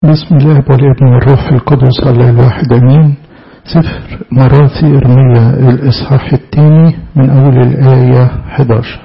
بسم الله والابن والروح القدس الله الواحد امين سفر مراثي ارميا الاصحاح الثاني من اول الايه 11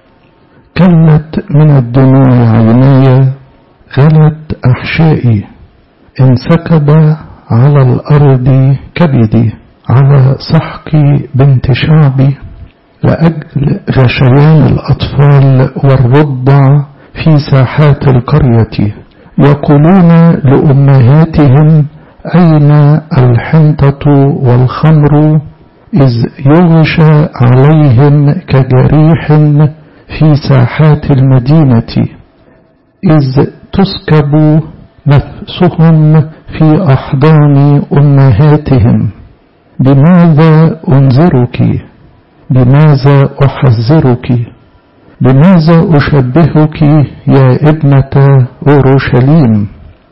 كلت من الدموع عيناي غلت احشائي انسكب على الارض كبدي على سحق بنت شعبي لاجل غشيان الاطفال والرضع في ساحات القريه يقولون لأمهاتهم أين الحنطة والخمر إذ يغشى عليهم كجريح في ساحات المدينة إذ تسكب نفسهم في أحضان أمهاتهم بماذا أنذرك بماذا أحذرك بماذا أشبهك يا ابنة أورشليم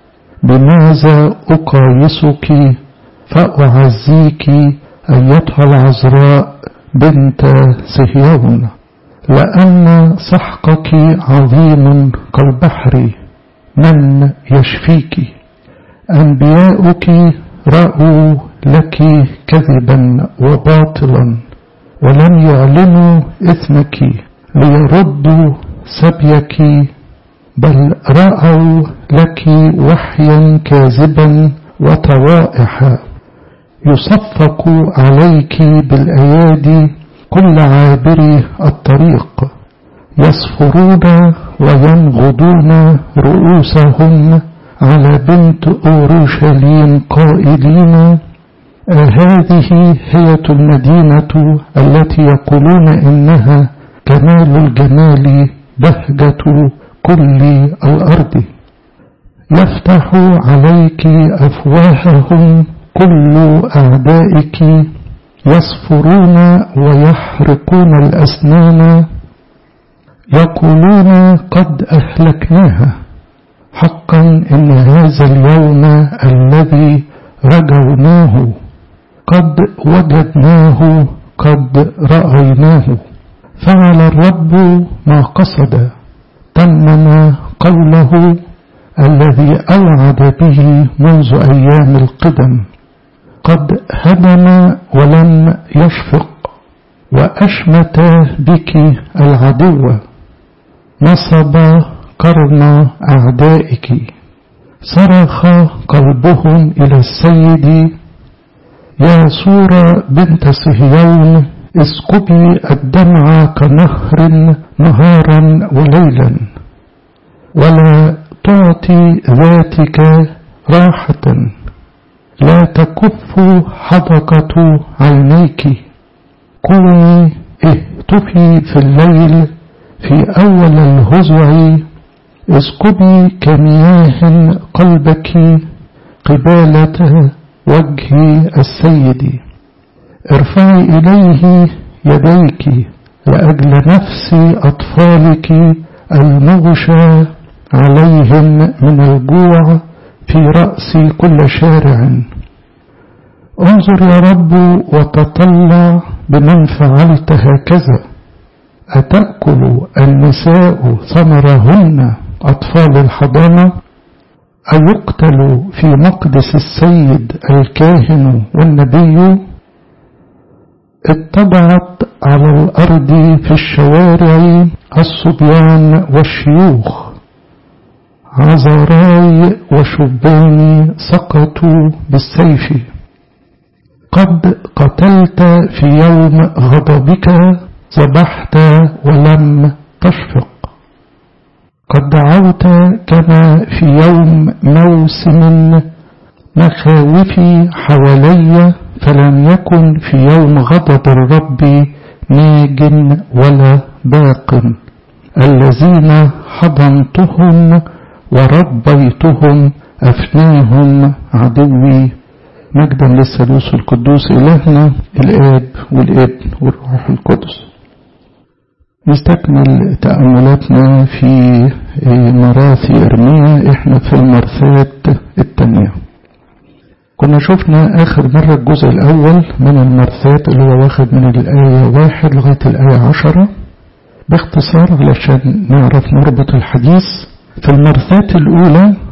بماذا أقايسك فأعزيك أيتها العذراء بنت صهيون لأن سحقك عظيم كالبحر من يشفيك أنبياؤك رأوا لك كذبا وباطلا ولم يعلنوا إثمك ليردوا سبيك بل رأوا لك وحيا كاذبا وطوائح يصفق عليك بالأيادي كل عابري الطريق يصفرون وينغضون رؤوسهم على بنت أورشليم قائلين هذه هي المدينة التي يقولون إنها كمال الجمال بهجة كل الأرض يفتح عليك أفواههم كل أعدائك يصفرون ويحرقون الأسنان يقولون قد أهلكناها حقا إن هذا اليوم الذي رجوناه قد وجدناه قد رأيناه فعل الرب ما قصد تمم قوله الذي أوعد به منذ أيام القدم قد هدم ولم يشفق وأشمت بك العدو نصب قرن أعدائك صرخ قلبهم إلى السيد يا سورة بنت صهيون اسكبي الدمع كنهر نهارا وليلا ولا تعطي ذاتك راحة لا تكف حدقة عينيك قومي اهتفي في الليل في أول الهزع اسكبي كمياه قلبك قبالة وجه السيد ارفعي إليه يديك لأجل نفس أطفالك المغشى عليهم من الجوع في رأس كل شارع انظر يا رب وتطلع بمن فعلت هكذا أتأكل النساء ثمرهن أطفال الحضانة أيقتل في مقدس السيد الكاهن والنبي اتبعت على الأرض في الشوارع الصبيان والشيوخ عذراي وشبان سقطوا بالسيف قد قتلت في يوم غضبك ذبحت ولم تشفق قد دعوت كما في يوم موسم مخاوفي حوالي فلم يكن في يوم غضب الرب ناج ولا باق الذين حضنتهم وربيتهم أفناهم عدوي مجدا للثالوث القدوس إلهنا الآب والابن والروح القدس نستكمل تأملاتنا في مراثي إرميا إحنا في المرثات التانية كنا شفنا آخر مرة الجزء الأول من المرثات اللي هو واخد من الآية واحد لغاية الآية عشرة باختصار علشان نعرف نربط الحديث في المرثات الأولى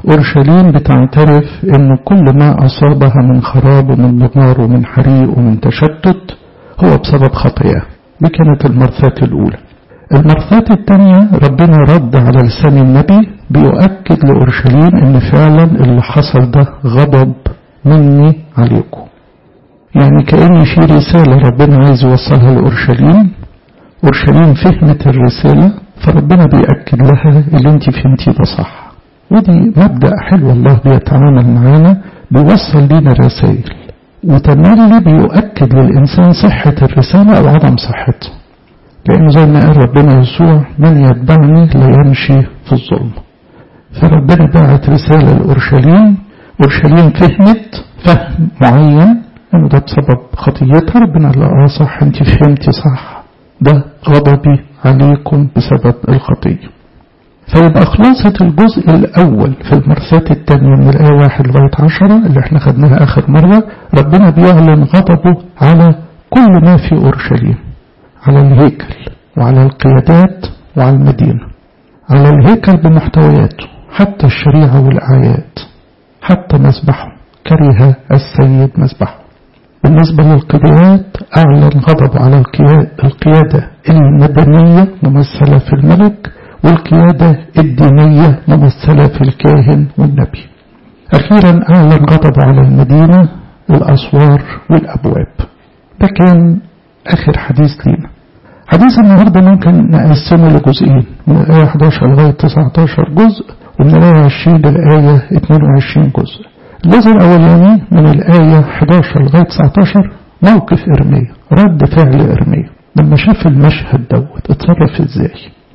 أورشليم بتعترف أن كل ما أصابها من خراب ومن دمار ومن حريق ومن تشتت هو بسبب خطاياه دي كانت المرثات الأولى المرثات الثانية ربنا رد على لسان النبي بيؤكد لأورشليم أن فعلا اللي حصل ده غضب مني عليكم يعني كأن في رسالة ربنا عايز يوصلها لأورشليم أورشليم فهمت الرسالة فربنا بيأكد لها اللي انت فهمتي ده صح ودي مبدأ حلو الله بيتعامل معانا بيوصل لنا رسائل وتملي بيؤكد للإنسان صحة الرسالة أو عدم صحتها لأنه زي ما قال ربنا يسوع من يتبعني لا يمشي في الظلم فربنا بعت رسالة لأورشليم أورشليم فهمت فهم معين انه ده بسبب خطيتها ربنا قال اه صح انت فهمتي صح ده غضبي عليكم بسبب الخطية فيبقى خلاصة الجزء الأول في المرثات الثانية من الآية واحد لغاية عشرة اللي احنا خدناها آخر مرة ربنا بيعلن غضبه على كل ما في أورشليم على الهيكل وعلى القيادات وعلى المدينة على الهيكل بمحتوياته حتى الشريعة والآيات حتى مسبحه كره السيد مسبحه بالنسبة للقيادات أعلن غضب على القيادة المدنية ممثلة في الملك والقيادة الدينية ممثلة في الكاهن والنبي أخيرا أعلن غضب على المدينة الأسوار والأبواب ده كان آخر حديث لينا حديث النهاردة ممكن نقسمه لجزئين من الآية 11 لغاية 19 جزء ومن الآية 20 للآية 22 جزء الجزء الأولاني من الآية 11 لغاية 19 موقف إرميا رد فعل إرميا لما شاف المشهد دوت اتصرف ازاي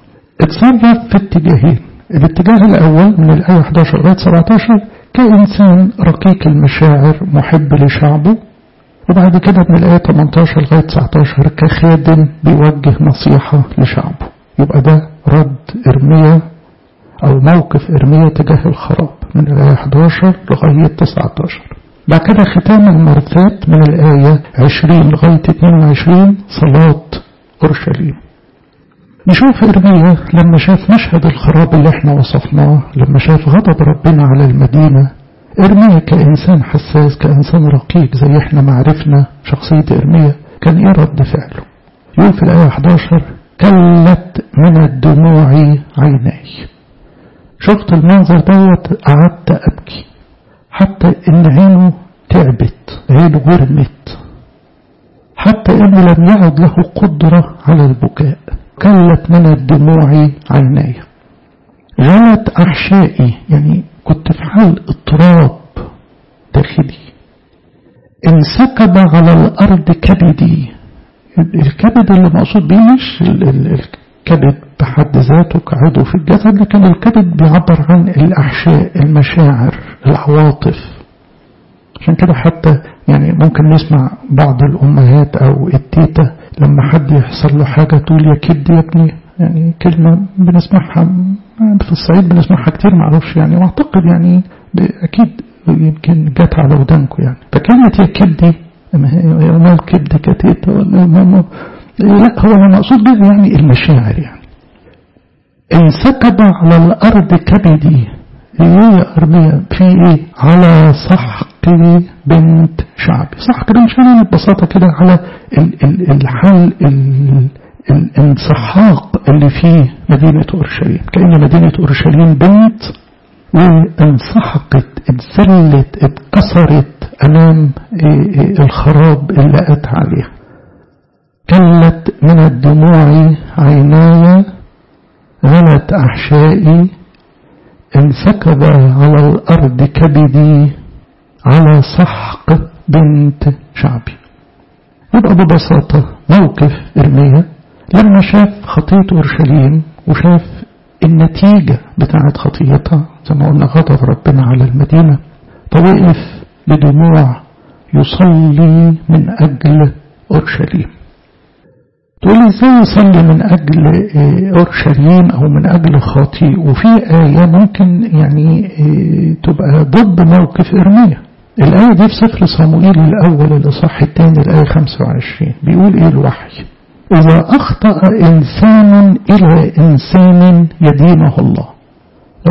اتصرف في اتجاهين الاتجاه الأول من الآية 11 لغاية 17 كإنسان رقيق المشاعر محب لشعبه وبعد كده من الآية 18 لغاية 19 كخادم بيوجه نصيحة لشعبه يبقى ده رد إرميا أو موقف إرميا تجاه الخراب من الآية 11 لغاية 19 بعد كده ختام المرثات من الآية 20 لغاية 22 صلاة أورشليم نشوف إرميا لما شاف مشهد الخراب اللي احنا وصفناه لما شاف غضب ربنا على المدينة إرميا كإنسان حساس كإنسان رقيق زي احنا ما عرفنا شخصية إرميا كان إيه رد فعله يقول في الآية 11 كلت من الدموع عيناي شفت المنظر دوت قعدت أبكي حتى إن عينه تعبت عينه ورمت حتى إنه لم يعد له قدرة على البكاء كلت من الدموع عيناي غلت أحشائي يعني كنت في حال اضطراب داخلي انسكب على الأرض كبدي الكبد اللي مقصود بيه مش الكبد بحد ذاته كعضو في الجسد لكن الكبد بيعبر عن الأحشاء المشاعر العواطف عشان كده حتى يعني ممكن نسمع بعض الأمهات أو التيتا لما حد يحصل له حاجة تقول يا كبد يا ابني يعني كلمة بنسمعها في الصعيد بنسمعها كتير معرفش يعني واعتقد يعني أكيد يمكن جت على ودانكم يعني فكلمة يا كبدي ما الكبد كتيتا ولا ما لا هو أنا مقصود به يعني المشاعر يعني انسكب على الأرض كبدي ايه يا أرمية في ايه على سحق بنت شعبي سحق بنت شعبي ببساطة كده على ال ال الحال ال الانسحاق اللي فيه مدينة أورشليم كأن مدينة أورشليم بنت وانسحقت اتذلت اتكسرت أمام الخراب اللي أتى عليها كلت من الدموع عيناي غلت أحشائي انسكب على الأرض كبدي على سحق بنت شعبي يبقى ببساطة موقف إرميا لما شاف خطية أورشليم وشاف النتيجة بتاعت خطيتها زي ما قلنا غضب ربنا على المدينة فوقف بدموع يصلي من أجل أورشليم تقول ازاي يصلي من أجل أورشليم أو من أجل خاطئ وفي آية ممكن يعني تبقى ضد موقف إرميا الآية دي في سفر صموئيل الأول الإصحاح الثاني الآية 25 بيقول إيه الوحي إذا أخطأ إنسان إلى إنسان يدينه الله لو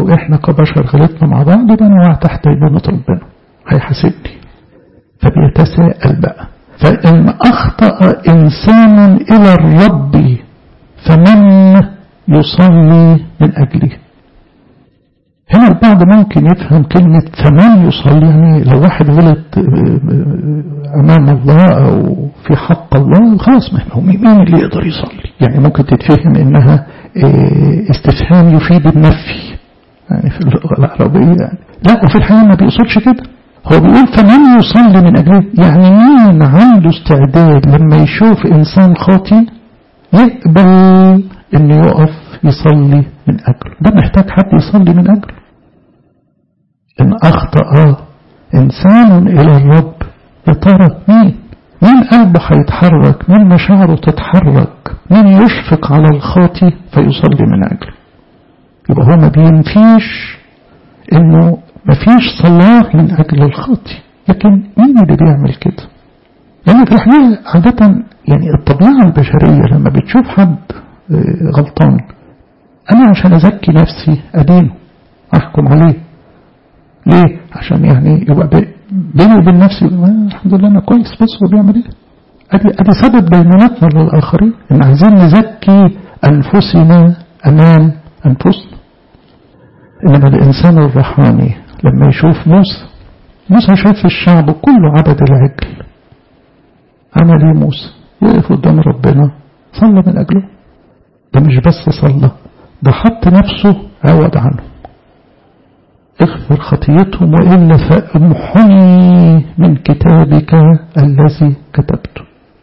لو احنا كبشر غلطنا مع بعض يبقى انا وقع تحت دينونة ربنا هيحاسبني فبيتساءل بقى فإن أخطأ إنسان إلى الرب فمن يصلي من أجله هنا البعض ممكن يفهم كلمة فمن يصلي يعني لو واحد غلط أمام الله أو في حق الله خلاص ما هو مين اللي يقدر يصلي يعني ممكن تتفهم إنها استفهام يفيد النفي يعني في اللغة العربية يعني لا وفي الحقيقة ما بيقصدش كده هو بيقول فمن يصلي من أجله يعني مين عنده استعداد لما يشوف إنسان خاطي يقبل إنه يقف يصلي من أجله ده محتاج حد يصلي من أجله إن أخطأ إنسان إلى الرب يا ترى مين مين قلبه هيتحرك مين مشاعره تتحرك مين يشفق على الخاطي فيصلي من أجله يبقى هو ما بينفيش إنه مفيش صلاة من أجل الخاطي لكن مين اللي بيعمل كده لأن في الحقيقة عادة يعني الطبيعة البشرية لما بتشوف حد غلطان أنا عشان أزكي نفسي أدينه أحكم عليه ليه؟ عشان يعني يبقى بيني وبين نفسي الحمد لله أنا كويس بس هو بيعمل إيه؟ أدي, أدي سبب بينونتنا للآخرين إن عايزين نزكي أنفسنا أمام أنفسنا إنما الإنسان الرحماني لما يشوف موسى موسى شاف الشعب كله عبد العجل عمل ايه موسى وقف قدام ربنا صلى من أجله ده مش بس صلى ده حط نفسه عوض عنه اغفر خطيتهم وإلا فامحني من كتابك الذي كتبته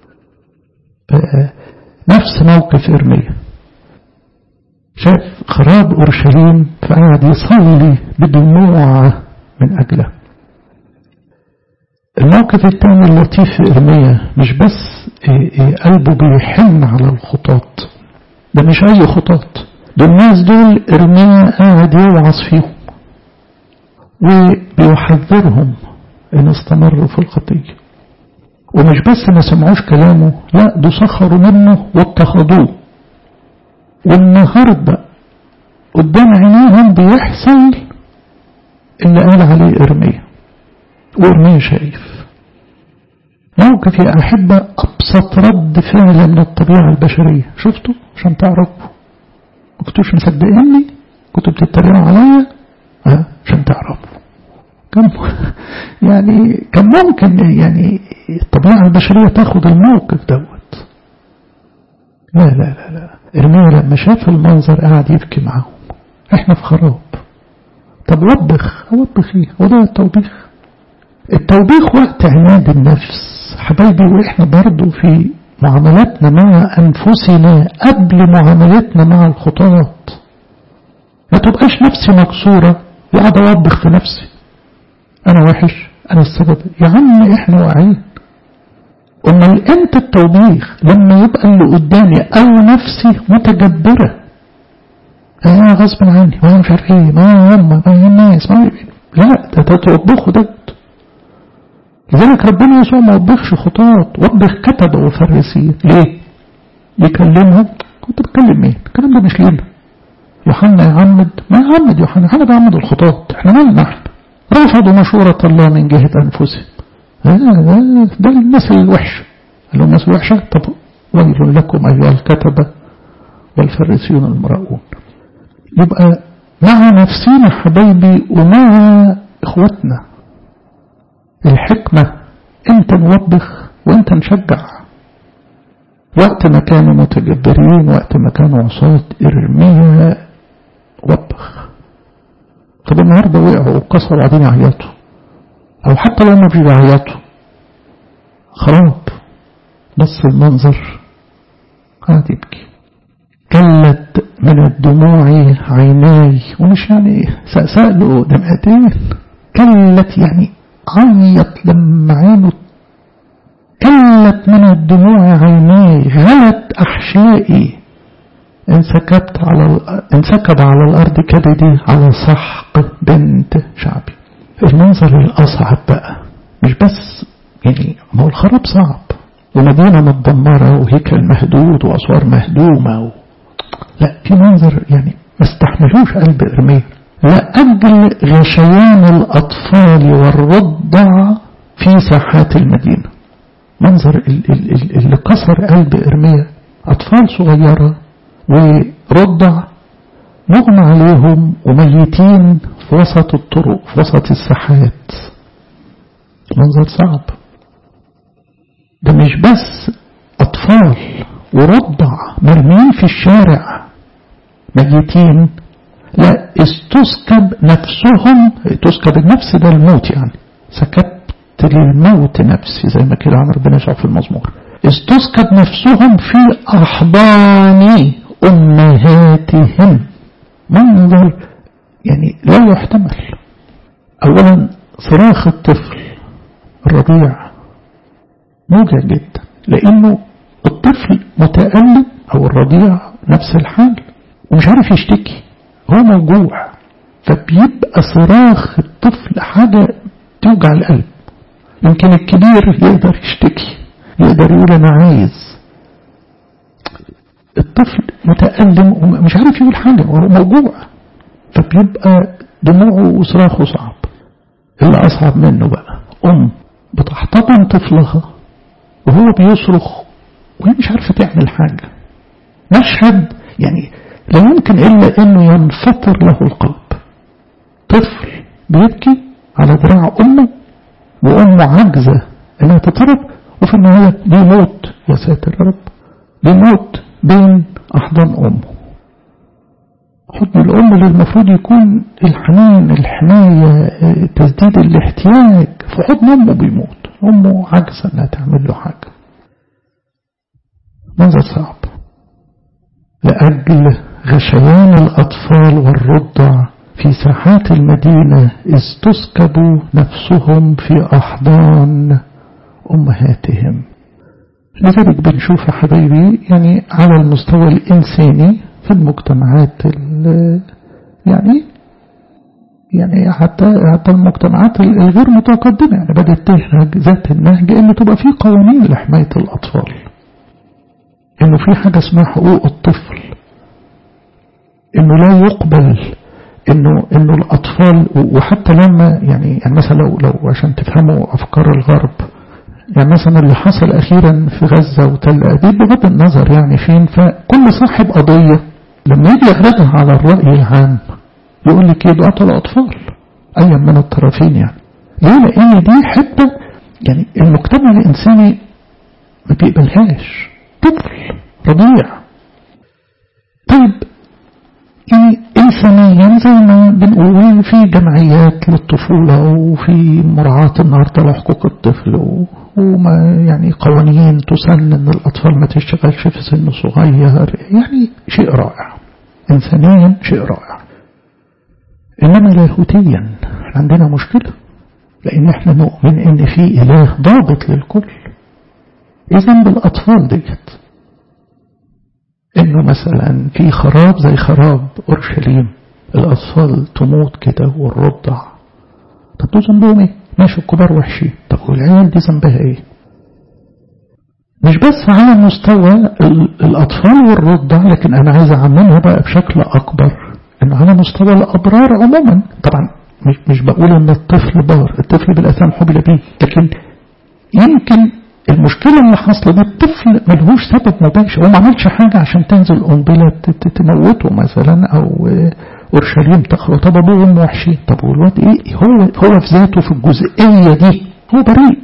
نفس موقف إرميا شاف خراب أورشليم فقعد يصلي بدموع من أجله الموقف الثاني اللطيف في إرميا مش بس قلبه بيحن على الخطاط ده مش أي خطاط دول الناس دول إرميا قاعد يوعظ فيهم وبيحذرهم إن استمروا في الخطية ومش بس ما سمعوش كلامه لا دول سخروا منه واضطهدوه والنهاردة قدام عينيهم بيحصل اللي قال عليه إرميا وإرميا شايف موقف يا أحبة أبسط رد فعل من الطبيعة البشرية شفتوا عشان تعرفوا ما كنتوش مصدقيني كنتوا بتتريقوا عليا ها عشان تعرفوا كم يعني كان ممكن يعني الطبيعة البشرية تاخد الموقف دوت لا لا لا لا إرميا لما شاف المنظر قاعد يبكي معاهم احنا في خراب طب وبخ اوبخ ايه هو ده التوبيخ التوبيخ وقت عناد النفس حبايبي واحنا برضو في معاملاتنا مع انفسنا قبل معاملتنا مع الخطاط ما تبقاش نفسي مكسورة وقاعد اوبخ في نفسي انا وحش انا السبب يا عم احنا واقعين امال امتى التوبيخ لما يبقى اللي قدامي او نفسي متجبره انا غصب عني ما مش عارف ايه ما هم ما الناس ما لا ده توبخه ده لذلك ربنا يسوع ما وبخش خطاط وبخ كتبه وفريسين ليه؟ يكلمهم كنت بتكلم مين؟ الكلام ده مش لينا يوحنا يعمد ما يعمد يوحنا يوحنا بيعمد الخطاط احنا مالنا احنا رفضوا مشورة الله من جهة أنفسهم ده الناس الوحشة قال لهم الناس الوحشة طب ويل لكم أيها الكتبة والفريسيون المراؤون يبقى مع نفسينا حبايبي ومع اخواتنا الحكمة انت نوبخ وانت نشجع وقت ما كانوا متجبرين وقت ما كانوا عصاة ارميا وبخ طب النهارده وقعوا وكسروا قاعدين يعيطوا او حتى لو ما في بيعيطوا خراب بص المنظر قاعد يبكي كلت من الدموع عيناي ومش يعني سأله دمعتين كلت يعني عيط لما عينه كلت من الدموع عيناي غلت أحشائي انسكبت على انسكب على الأرض كبدي على سحق بنت شعبي المنظر الأصعب بقى مش بس يعني ما هو الخراب صعب ومدينة متدمرة وهيكل مهدود وأسوار مهدومة و... لا في منظر يعني ما استحملوش قلب إرميا لأجل غشيان الأطفال والرضع في ساحات المدينة منظر اللي كسر قلب إرميا أطفال صغيرة ورضع مغمى عليهم وميتين في وسط الطرق في وسط الساحات منظر صعب ده مش بس أطفال ورضع مرمين في الشارع ميتين لا استسكب نفسهم تسكب النفس ده الموت يعني سكبت للموت نفسي زي ما كده عن ربنا يشاء في المزمور استسكب نفسهم في أحضان أمهاتهم منظر يعني لا يحتمل أولا صراخ الطفل الرضيع موجع جدا لأنه الطفل متألم أو الرضيع نفس الحال ومش عارف يشتكي هو موجوع فبيبقى صراخ الطفل حاجة توجع القلب يمكن الكبير يقدر يشتكي يقدر يقول أنا عايز الطفل متألم ومش عارف يقول حاجة وهو موجوع فبيبقى دموعه وصراخه صعب اللي أصعب منه بقى أم بتحتضن طفلها وهو بيصرخ وهي مش عارفة تعمل حاجة مشهد يعني لا يمكن إلا أنه ينفطر له القلب طفل بيبكي على دراع أمه وأمه عاجزة أنها تطرب وفي النهاية بيموت يا ساتر يا رب بيموت بين أحضان أمه حضن الأم اللي المفروض يكون الحنان الحماية تسديد الاحتياج في حضن أمه بيموت أمه عاجزة أنها تعمل له حاجة منظر صعب لأجل غشيان الأطفال والرضع في ساحات المدينة استسكبوا نفسهم في أحضان أمهاتهم لذلك بنشوف يا حبايبي يعني على المستوى الإنساني في المجتمعات يعني يعني حتى حتى المجتمعات الغير متقدمة يعني بدأت تنهج ذات النهج إن تبقى في قوانين لحماية الأطفال إنه في حاجة اسمها حقوق الطفل إنه لا يقبل إنه إنه الأطفال وحتى لما يعني يعني مثلا لو لو عشان تفهموا أفكار الغرب يعني مثلا اللي حصل أخيرا في غزة وتل أبيب بغض النظر يعني فين فكل صاحب قضية لما يجي يعرضها على الرأي العام يقول لك ايه قتل أطفال أيا من الطرفين يعني ليه لأن دي حتة يعني المجتمع الإنساني ما بيقبلهاش طفل رضيع طيب يعني إنسانيا زي ما بنقول في جمعيات للطفولة وفي مراعاة النهاردة لحقوق الطفل وما يعني قوانين تسن ان الأطفال ما تشتغلش في سن صغير يعني شيء رائع إنسانيا شيء رائع إنما لاهوتيا عندنا مشكلة لأن احنا نؤمن إن في إله ضابط للكل إذا بالأطفال ديت إنه مثلا في خراب زي خراب أورشليم الأطفال تموت كده والرضع طب دول ذنبهم إيه؟ ماشي الكبار وحشين طب والعيال دي ذنبها إيه؟ مش بس على مستوى الأطفال والرضع لكن أنا عايز أعممها بقى بشكل أكبر إنه على مستوى الأبرار عموما طبعا مش, مش بقول إن الطفل بار الطفل بالأثام حبل به لكن يمكن المشكلة اللي حصل ده الطفل ملهوش سبب مباشر هو ما عملش حاجة عشان تنزل قنبلة تموته مثلا أو أورشليم تخرج طب أبوه وأمه وحشين طب والواد إيه هو هو في ذاته في الجزئية دي هو بريء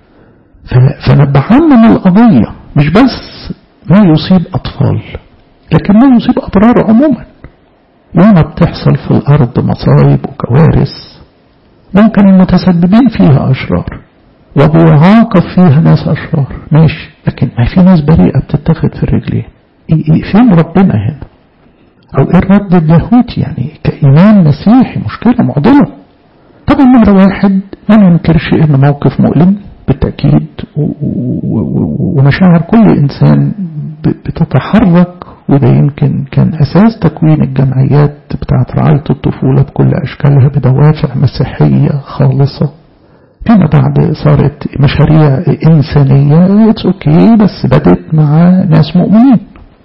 فنبهنا من القضية مش بس ما يصيب أطفال لكن ما يصيب أبرار عموما ياما بتحصل في الأرض مصايب وكوارث ممكن المتسببين فيها أشرار وبيعاقب فيها ناس أشرار ماشي لكن ما في ناس بريئة بتتاخد في الرجلين فين ربنا هنا أو إيه الرد اللاهوتي يعني كإيمان مسيحي مشكلة معضلة طبعا نمرة واحد ما ننكرش إن موقف مؤلم بالتأكيد ومشاعر كل إنسان بتتحرك وده يمكن كان أساس تكوين الجمعيات بتاعت رعاية الطفولة بكل أشكالها بدوافع مسيحية خالصة فيما بعد صارت مشاريع إنسانية اتس اوكي بس بدت مع ناس مؤمنين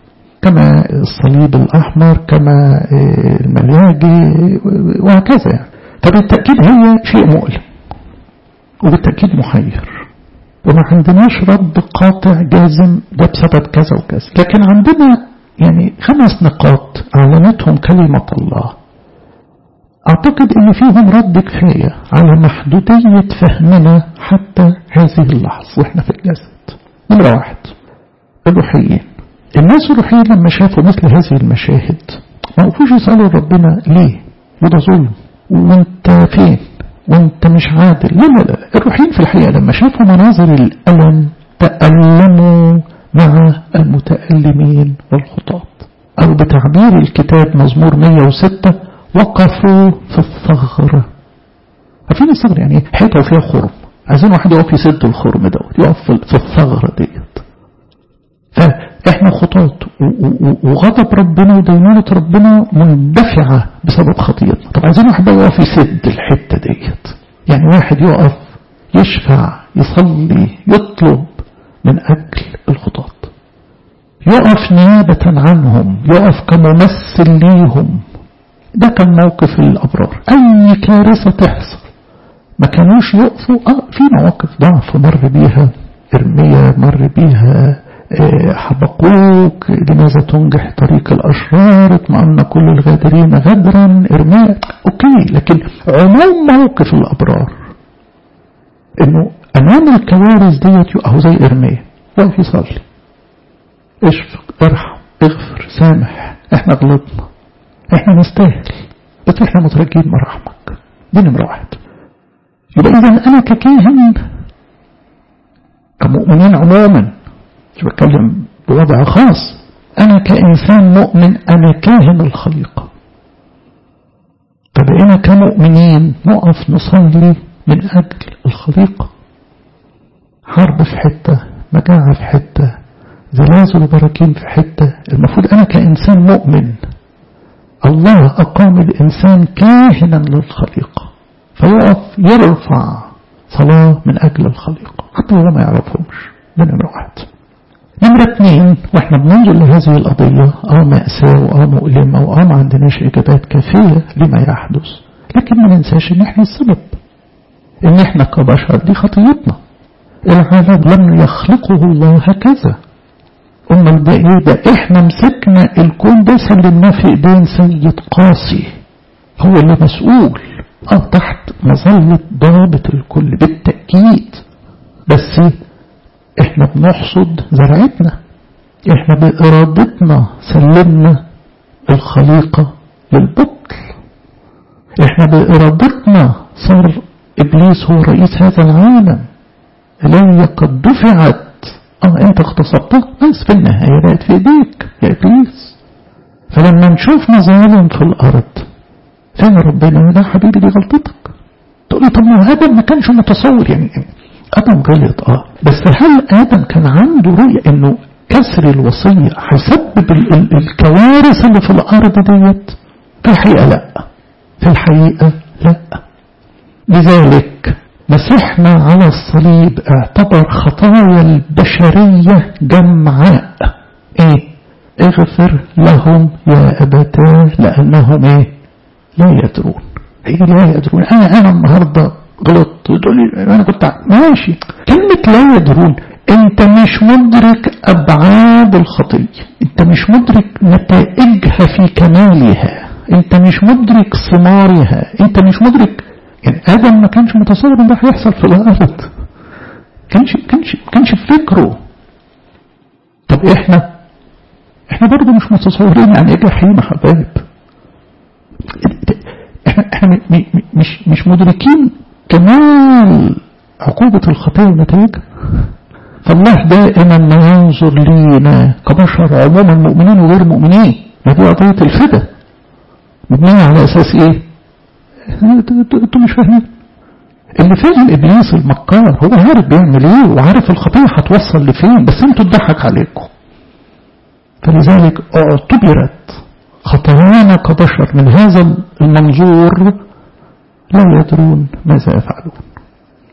كما الصليب الأحمر كما الملياجي وهكذا يعني فبالتأكيد هي شيء مؤلم وبالتأكيد محير وما عندناش رد قاطع جازم ده بسبب كذا وكذا لكن عندنا يعني خمس نقاط أعلنتهم كلمة الله أعتقد أن فيهم رد كفاية على محدودية فهمنا حتى هذه اللحظة وإحنا في الجسد نمرة واحد الروحيين الناس الروحيين لما شافوا مثل هذه المشاهد ما وقفوش يسألوا ربنا ليه وده ظلم وانت فين وانت مش عادل لا لا لا الروحيين في الحقيقة لما شافوا مناظر الألم تألموا مع المتألمين والخطاة أو بتعبير الكتاب مزمور 106 وقفوا في الثغرة عارفين الثغرة يعني حيطة وفيها خرم عايزين واحد يقف يسد الخرم دوت يقف في الثغرة ديت فاحنا خطاة وغضب ربنا ودينونة ربنا مندفعة بسبب خطيتنا طب عايزين واحد يقف يسد الحتة ديت يعني واحد يقف يشفع يصلي يطلب من أجل الخطاة يقف نيابة عنهم يقف كممثل ليهم ده كان موقف الأبرار أي كارثة تحصل ما كانوش يقفوا آه في مواقف ضعف مر بيها إرميا مر بيها حبقوك لماذا تنجح طريق الأشرار اطمأن كل الغادرين غدرا إرميا أوكي لكن عموم موقف الأبرار إنه أمام الكوارث ديت أهو زي إرميا واقف يصلي اشفق ارحم اغفر سامح احنا غلطنا احنا نستاهل بس احنا مترجين مراحمك دي نمرة واحد يبقى إذا أنا ككاهن كمؤمنين عموما مش بتكلم بوضع خاص أنا كإنسان مؤمن أنا كاهن الخليقة فبقينا كمؤمنين نقف نصلي من أجل الخليقة حرب في حتة مجاعة في حتة زلازل وبراكين في حتة المفروض أنا كإنسان مؤمن الله أقام الإنسان كاهنا للخليقة فيقف يرفع صلاة من أجل الخليقة حتى هو ما يعرفهمش ده نمرة واحد نمرة اثنين واحنا بننظر لهذه القضية اه مأساة واه مؤلمة واه ما عندناش إجابات كافية لما يحدث لكن ما ننساش ان احنا السبب ان احنا كبشر دي خطيتنا العالم لم يخلقه الله هكذا أمال ده إيه ده إحنا مسكنا الكون ده سلمناه في إيدين سيد قاسي هو اللي مسؤول أه تحت مظلة ضابط الكل بالتأكيد بس إحنا بنحصد زرعتنا إحنا بإرادتنا سلمنا الخليقة للبطل إحنا بإرادتنا صار إبليس هو رئيس هذا العالم إلي قد دفعت اه انت اغتصبتها بس في النهاية بقت في ايديك يا ابليس فلما نشوف مظالم في الارض فين ربنا لا حبيبي دي غلطتك تقول لي طب ما ادم ما كانش متصور يعني ادم غلط اه بس هل ادم كان عنده رؤية انه كسر الوصية هيسبب ال ال الكوارث اللي في الارض ديت في الحقيقة لا في الحقيقة لا لذلك مسحنا على الصليب اعتبر خطايا البشرية جمعاء ايه اغفر لهم يا ابتاه لانهم ايه لا يدرون ايه لا يدرون انا انا النهاردة غلطت تقول لي انا كنت ماشي كلمة لا يدرون انت مش مدرك ابعاد الخطية انت مش مدرك نتائجها في كمالها انت مش مدرك ثمارها انت مش مدرك يعني آدم ما كانش متصور ان ده هيحصل في الأرض كانش كانش كانش في فكره طب احنا احنا برضه مش متصورين يعني ايه جحيم يا حبايب احنا احنا مش مش مدركين كمال عقوبة الخطية ونتائجها فالله دائما ما ينظر لينا كبشر عموما مؤمنين وغير مؤمنين ما دي قضية الفدا مبنية على أساس إيه؟ انتوا مش فاهمين اللي فاهم ابليس المكار هو عارف بيعمل ايه وعارف الخطيه هتوصل لفين بس انتوا اتضحك عليكم فلذلك اعتبرت خطايانا كبشر من هذا المنظور لا يدرون ماذا يفعلون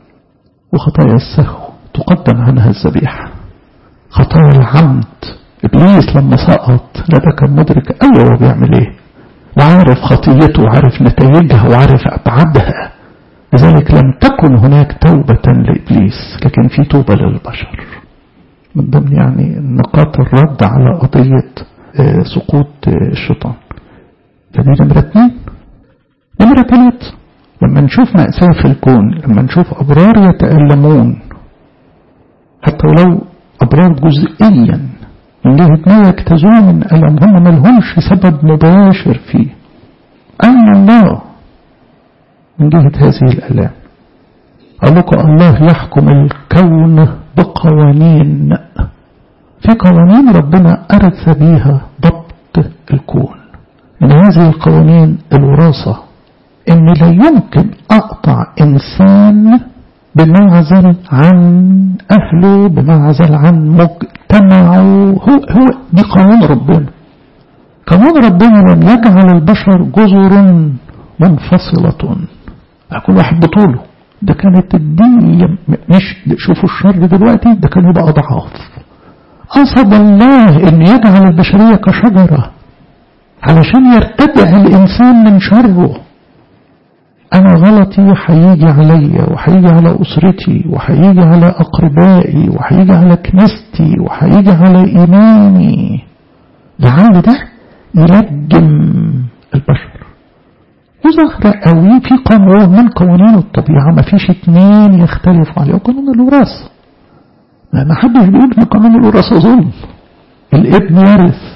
وخطايا السهو تقدم عنها الذبيحة خطايا العمد إبليس لما سقط لا ده كان مدرك أيوة هو بيعمل إيه وعارف خطيته وعارف نتائجها وعارف أبعادها لذلك لم تكن هناك توبة لإبليس لكن في توبة للبشر من ضمن يعني نقاط الرد على قضية سقوط الشيطان فدي نمرة اثنين نمرة ثلاث لما نشوف مأساة في الكون لما نشوف أبرار يتألمون حتى ولو أبرار جزئيا من جهة ما يجتازون من ألم هم ملهمش سبب مباشر فيه أين الله من جهة هذه الألام قال لكم الله يحكم الكون بقوانين في قوانين ربنا أرث بيها ضبط الكون من هذه القوانين الوراثة إن لا يمكن أقطع إنسان بمعزل عن أهله بمعزل عن مجتمعه هو, هو دي قانون ربنا قانون ربنا لم يجعل البشر جزر منفصلة كل واحد بطوله ده كانت الدنيا مش شوفوا الشر دلوقتي ده كان يبقى أضعاف قصد الله أن يجعل البشرية كشجرة علشان يرتدع الإنسان من شره أنا غلطي هيجي عليا وهيجي على أسرتي وهيجي على أقربائي وهيجي على كنيستي وهيجي على إيماني لعل ده يلجم البشر وظهر قوي في قانون من قوانين الطبيعة ما فيش اتنين يختلفوا عليه قانون الوراثة ما حدش بيقول ان قانون الوراثة ظلم الابن يرث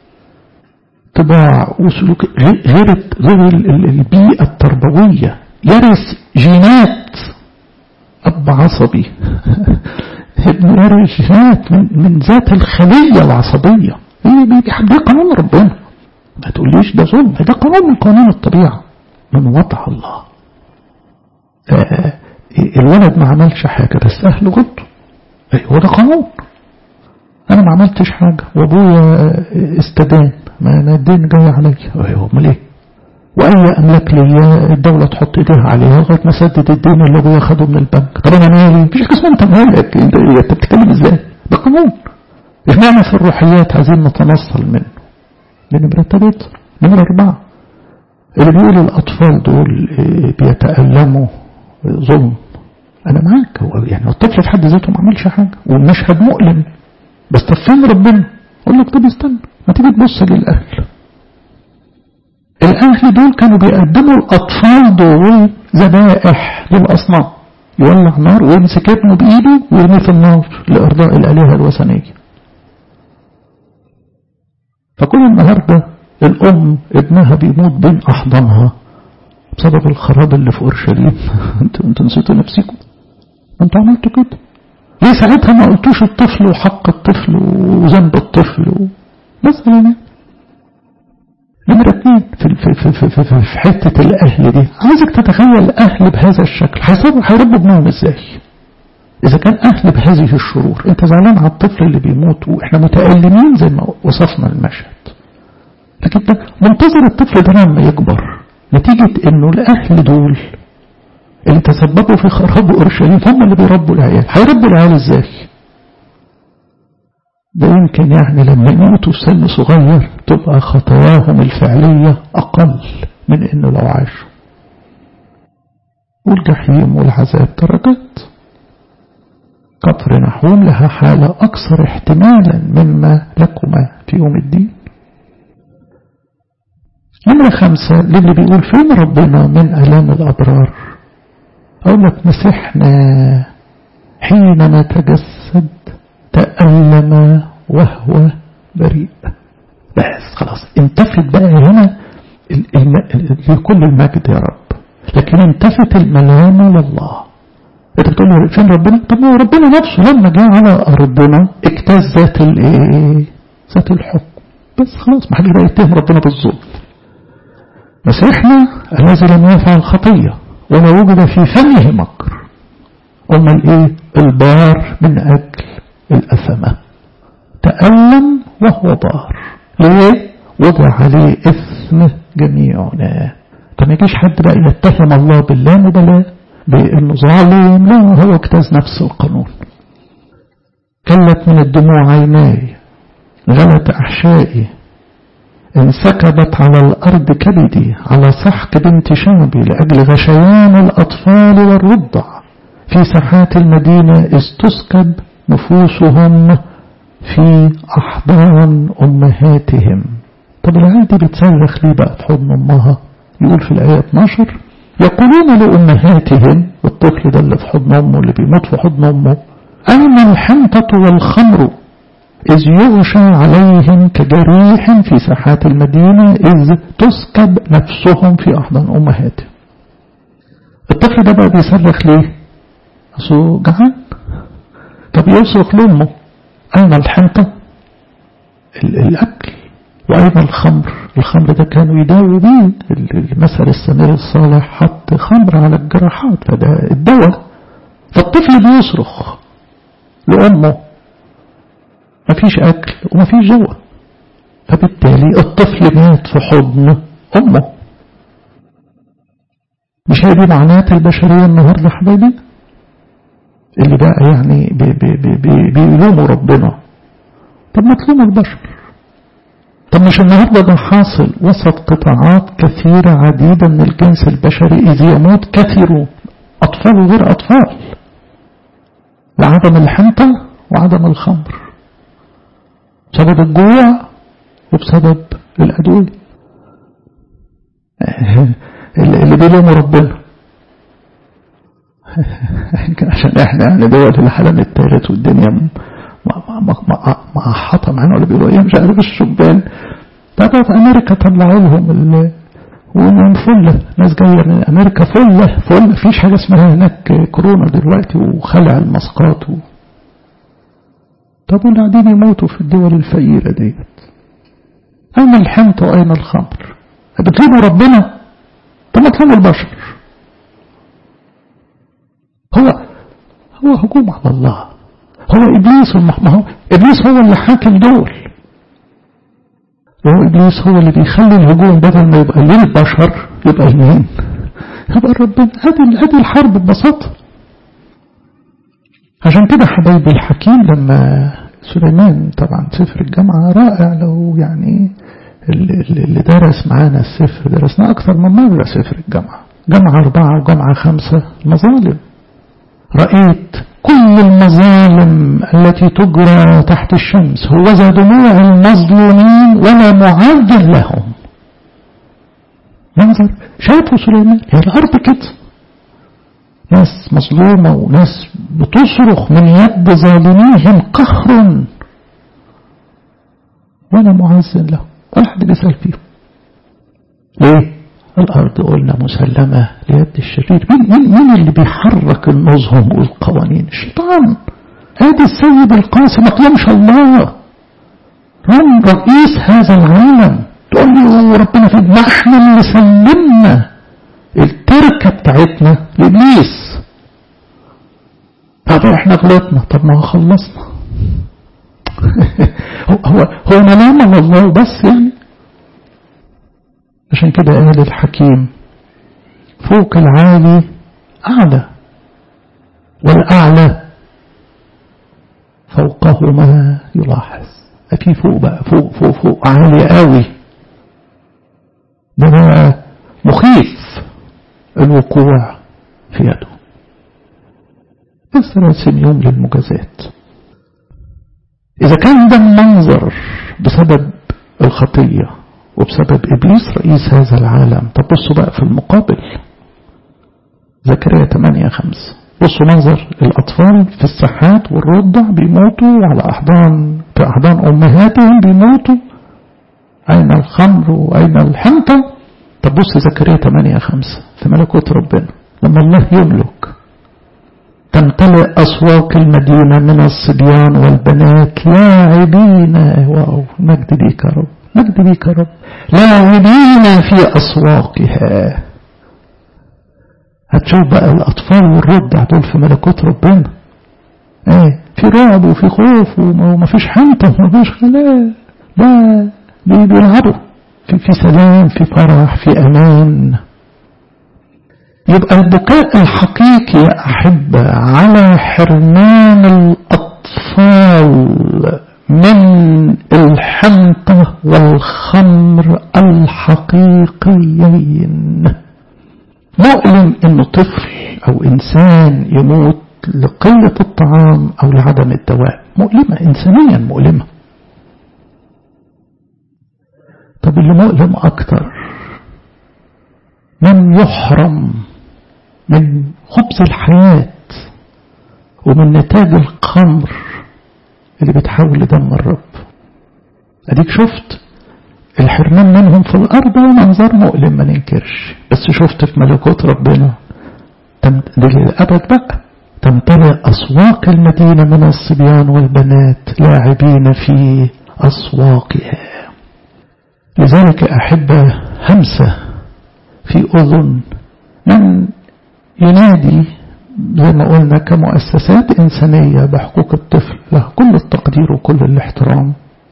طباع وسلوك غير غير البيئة التربوية يرث جينات أب عصبي ابن يرث جينات من, من ذات الخلية العصبية ده قانون ربنا ما تقوليش ده ظلم ده قانون من قانون الطبيعة من وضع الله الولد ما عملش حاجة بس أهله غلطوا هو ده قانون أنا ما عملتش حاجة وأبويا استدان ما أنا الدين جاي عليا أيوه أمال إيه وأي أملاك ليا الدولة تحط إيديها عليها لغاية ما سدد الدين اللي أبويا خده من البنك طب أنا مالي مفيش حاجة اسمها أنت مالك أنت بتتكلم إزاي ده قانون إحنا في الروحيات عايزين نتنصل منه دي نمرة ثلاثة نمرة أربعة اللي بيقول الأطفال دول بيتألموا ظلم أنا معاك هو يعني الطفل في حد ذاته ما عملش حاجة والمشهد مؤلم بس طب فين ربنا؟ أقول لك طب استنى ما تيجي تبص للأهل الأهل دول كانوا بيقدموا الأطفال دول ذبائح للأصنام يولع نار ويمسك ابنه بإيده ويرميه في النار لإرضاء الآلهة الوثنية فكل النهاردة الأم ابنها بيموت بين أحضانها بسبب الخراب اللي في أورشليم انتوا انتوا نسيتوا نفسكم انتوا عملتوا كده ليه ساعتها ما قلتوش الطفل وحق الطفل وذنب الطفل مثلا نمرة اثنين في, في, في, في, في, في حتة الأهل دي عايزك تتخيل أهل بهذا الشكل هيربوا ابنهم ازاي إذا كان أهل بهذه الشرور أنت زعلان على الطفل اللي بيموت وإحنا متألمين زي ما وصفنا المشهد لكن ده منتظر الطفل ده لما يكبر نتيجة إنه الأهل دول اللي تسببوا في خراب أورشليم هم اللي بيربوا العيال هيربوا العيال إزاي ده يمكن يعني لما يموتوا في سن صغير تبقى خطاياهم الفعلية أقل من إنه لو عاشوا والجحيم والعذاب درجات قطر نحوم لها حالة أكثر احتمالا مما لكما في يوم الدين نمرة خمسة للي بيقول فين ربنا من ألام الأبرار أقول لك مسحنا حينما تجسد تألم وهو بريء بس خلاص انتفت بقى هنا لكل المجد يا رب لكن انتفت الملامة لله انت بتقول له فين ربنا طب ما ربنا نفسه لما جاء على ارضنا اجتاز ذات الايه ذات الحكم بس خلاص ما حدش بقى يتهم ربنا بالظلم بس احنا الذي لم يفعل خطيه ولا وجد في فمه مكر امال ايه البار من اجل الاثمه تألم وهو بار ليه وضع عليه اثم جميعنا فما يجيش حد بقى يتهم الله باللامبالاه بأنه ظالم لا هو اجتاز نفس القانون كلت من الدموع عيناي غلت أحشائي انسكبت على الأرض كبدي على سحق بنت شعبي لأجل غشيان الأطفال والرضع في ساحات المدينة إذ تسكب نفوسهم في أحضان أمهاتهم طب العيال دي بتصرخ ليه بقى في حضن أمها يقول في الآية 12 يقولون لأمهاتهم الطفل ده اللي في حضن أمه اللي بيموت في حضن أمه أين الحنطة والخمر إذ يغشى عليهم كجريح في ساحات المدينة إذ تسكب نفسهم في أحضان أمهاتهم الطفل ده بقى بيصرخ ليه أصله جعان طب يصرخ لأمه أين الحنطة الأكل وأين الخمر الخمر ده كانوا يداوي بيه المثل السمير الصالح حط خمر على الجراحات فده الدواء فالطفل بيصرخ لأمه مفيش أكل ومفيش دواء فبالتالي الطفل مات في حضن أمه مش هي دي معاناة البشرية النهاردة حبايبي اللي بقى يعني بيلوموا ربنا طب ما تلوموا البشر طب مش النهارده ده حاصل وسط قطاعات كثيرة عديدة من الجنس البشري إذ يموت كثير أطفال وغير أطفال وعدم الحنطة وعدم الخمر بسبب الجوع وبسبب الأدوية اللي بيلوموا ربنا عشان احنا يعني دول العالم الثالث والدنيا محطة معانا ولا بيقولوا ايه مش عارف الشبان طبعا في امريكا طلعوا لهم ومن فلة ناس جاية من امريكا فلة فلة مفيش حاجة اسمها هناك كورونا دلوقتي وخلع المسقات و... طب واللي قاعدين يموتوا في الدول الفقيرة ديت أين الحنط وأين الخمر بتلوموا ربنا طب ما تلوموا البشر هو هو هجوم على الله هو إبليس ما هو إبليس هو اللي حاكم دول وهو إبليس هو اللي بيخلي الهجوم بدل ما يبقى للبشر يبقى لمين يبقى ربنا هذه هذه الحرب ببساطة عشان كده حبايبي الحكيم لما سليمان طبعا سفر الجامعة رائع لو يعني اللي درس معانا السفر درسنا أكثر من مرة سفر الجامعة جامعة أربعة وجامعة خمسة مظالم رأيت كل المظالم التي تجرى تحت الشمس هو ذا دموع المظلومين ولا معذر لهم منظر شافوا سليمان هي الأرض كده ناس مظلومة وناس بتصرخ من يد ظالميهم قهر ولا معزن لهم ولا حد بيسأل فيهم ليه الأرض قلنا مسلمة ليد الشرير مين, مين, مين اللي بيحرك النظم والقوانين الشيطان هذا السيد القاسي ما قيمش الله من رئيس هذا العالم تقول لي ربنا في ما احنا اللي سلمنا التركة بتاعتنا لإبليس طب احنا غلطنا طب ما خلصنا هو هو ملامة الله بس يعني عشان كده قال الحكيم فوق العالي أعلى والأعلى فوقه ما يلاحظ في فوق بقى فوق فوق فوق عالي قوي ده بقى مخيف الوقوع في يده بس راسم يوم للمجازات إذا كان ده المنظر بسبب الخطية وبسبب إبليس رئيس هذا العالم طب بصوا بقى في المقابل زكريا 8 5 بصوا منظر الأطفال في الساحات والرضع بيموتوا على أحضان في أحضان أمهاتهم بيموتوا أين الخمر وأين الحنطة طب بص زكريا 8 5 في ملكوت ربنا لما الله يملك تمتلئ أسواق المدينة من الصبيان والبنات لاعبين واو مجد ليك يا رب مجد ليك يا رب لاعبين في أسواقها هتشوف بقى الأطفال والرضع دول في ملكوت ربنا ايه في رعب وفي خوف وما فيش حنطة وما فيش خلاء ده بيلعبوا في, في سلام في فرح في أمان يبقى البكاء الحقيقي يا أحبة على حرمان الأطفال من الحنطة والخمر الحقيقيين مؤلم انه طفل او انسان يموت لقلة الطعام او لعدم الدواء مؤلمة انسانيا مؤلمة طب اللي مؤلم اكتر من يحرم من خبز الحياة ومن نتاج الخمر اللي بتحول لدم الرب اديك شفت الحرمان منهم في الارض منظر مؤلم ما ننكرش بس شفت في ملكوت ربنا دي للابد بقى تمتلئ اسواق المدينه من الصبيان والبنات لاعبين في اسواقها لذلك احبه همسه في اذن من ينادي زي ما قلنا كمؤسسات إنسانية بحقوق الطفل له كل التقدير وكل الاحترام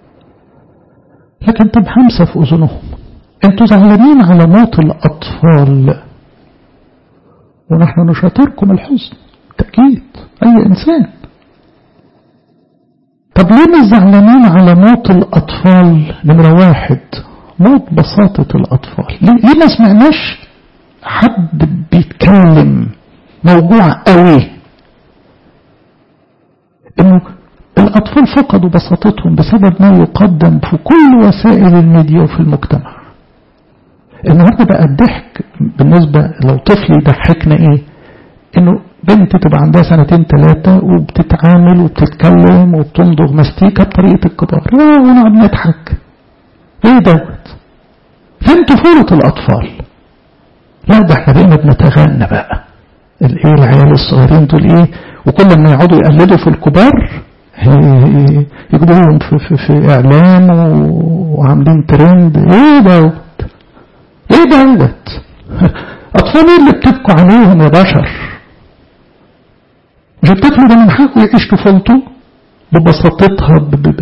لكن طب همسة في أذنهم انتوا زعلانين على موت الأطفال ونحن نشاطركم الحزن تأكيد أي إنسان طب ليه مش زعلانين على موت الأطفال نمرة واحد موت بساطة الأطفال ليه, ليه ما سمعناش حد بيتكلم موجوع قوي انه الاطفال فقدوا بساطتهم بسبب ما يقدم في كل وسائل الميديا وفي المجتمع النهارده بقى الضحك بالنسبه لو طفل يضحكنا ايه انه بنت تبقى عندها سنتين ثلاثة وبتتعامل وبتتكلم وبتمضغ مستيكة بطريقة الكبار ونقعد نضحك ايه دوت فين طفولة الأطفال لا ده احنا بقينا بنتغنى بقى الايه العيال الصغيرين دول ايه وكل ما يقعدوا يقلدوا في الكبار يجيبوهم في, في, في اعلان وعاملين ترند ايه دوت ايه دوت اطفال ايه اللي بتبكوا عليهم يا بشر مش الطفل ده من حقه يعيش طفولته ببساطتها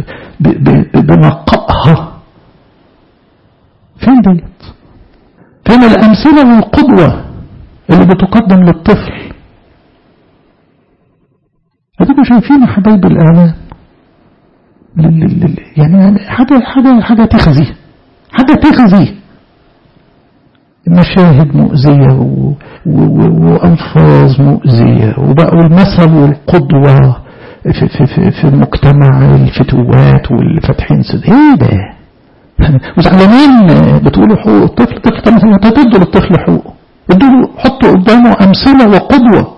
بنقائها فين ديت فين الامثله والقدوه اللي بتقدم للطفل اديكم شايفين حبايب الاعلام يعني حاجه حاجه حاجه تخزي حاجه تخزي مشاهد مؤذية و... و... وألفاظ مؤذية وبقوا المثل والقدوة في, في, في, في المجتمع الفتوات واللي فاتحين سد ايه ده وزعلانين بتقولوا حقوق الطفل الطفل طب ما تدوا للطفل حقوقه ادوا حطوا قدامه أمثلة وقدوة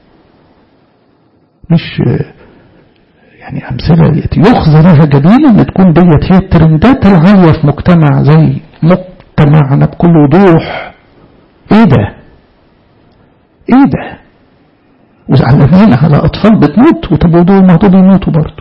مش يعني أمثلة يخزى لها جديدة أن تكون ديت هي الترندات العالية في مجتمع زي مجتمعنا بكل وضوح ايه ده ايه ده وزعلانين على أطفال بتموت وطب دول ما دول يموتوا برضه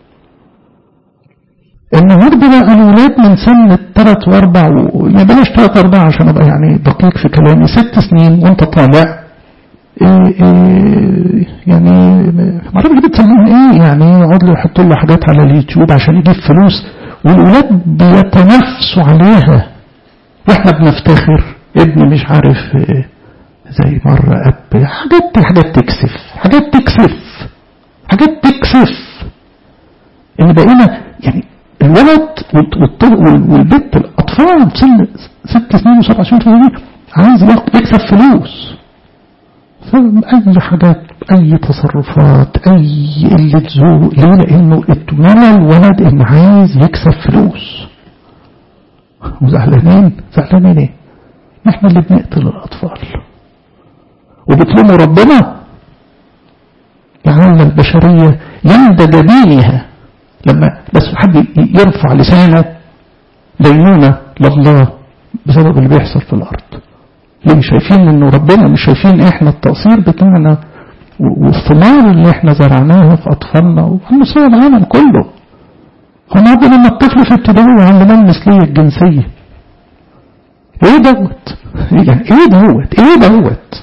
النهارده بقى الولاد من سن الثلاث واربع و... يعني بلاش ثلاث اربع عشان ابقى يعني دقيق في كلامي ست سنين وانت طالع إيه إيه يعني ما اعرفش بتسموهم ايه يعني يقعد له يحط له حاجات على اليوتيوب عشان يجيب فلوس والولاد بيتنافسوا عليها واحنا بنفتخر ابني مش عارف إيه زي مرة أب حاجات حاجات تكسف حاجات تكسف حاجات تكسف اللي بقينا يعني الولد والبنت الأطفال سن ست سنين وسبع سنين عايز يكسب فلوس أي حاجات أي تصرفات أي قلة ذوق ليه لأنه اتمنى الولد إن عايز يكسب فلوس وزعلانين زعلانين ايه؟ احنا اللي بنقتل الأطفال وبتلوموا ربنا لعل البشرية يندى جبينها لما بس حد يرفع لسانه دينونة لله بسبب اللي بيحصل في الأرض ليه شايفين انه ربنا مش شايفين احنا التقصير بتاعنا والثمار اللي احنا زرعناها في اطفالنا وعلى مستوى العالم كله هنقعد لما الطفل في ابتدائي وعندنا المثلية الجنسية ايه دوت يعني ايه دوت ايه دوت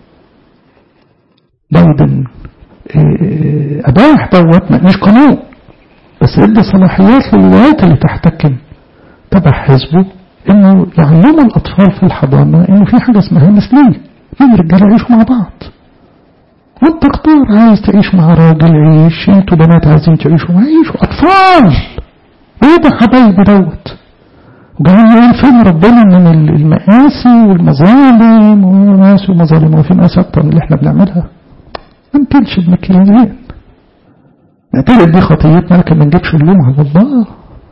بايدن إيه اباح دوت مش قانون بس ادى صلاحيات للولايات اللي تحتكم تبع حزبه انه يعلموا الاطفال في الحضانة انه في حاجة اسمها مثلية اثنين رجاله يعيشوا مع بعض وانت اختار عايز تعيش مع راجل عيش انتوا بنات عايزين تعيشوا مع عيشوا اطفال ايه ده حبايبي دوت وجايين يقول فين ربنا من المآسي والمظالم والمآسي والمظالم وفي مآسي أكتر من اللي احنا بنعملها ما نكلش بمكيالين نعتبر دي خطيتنا لكن ما نجيبش اللوم على الله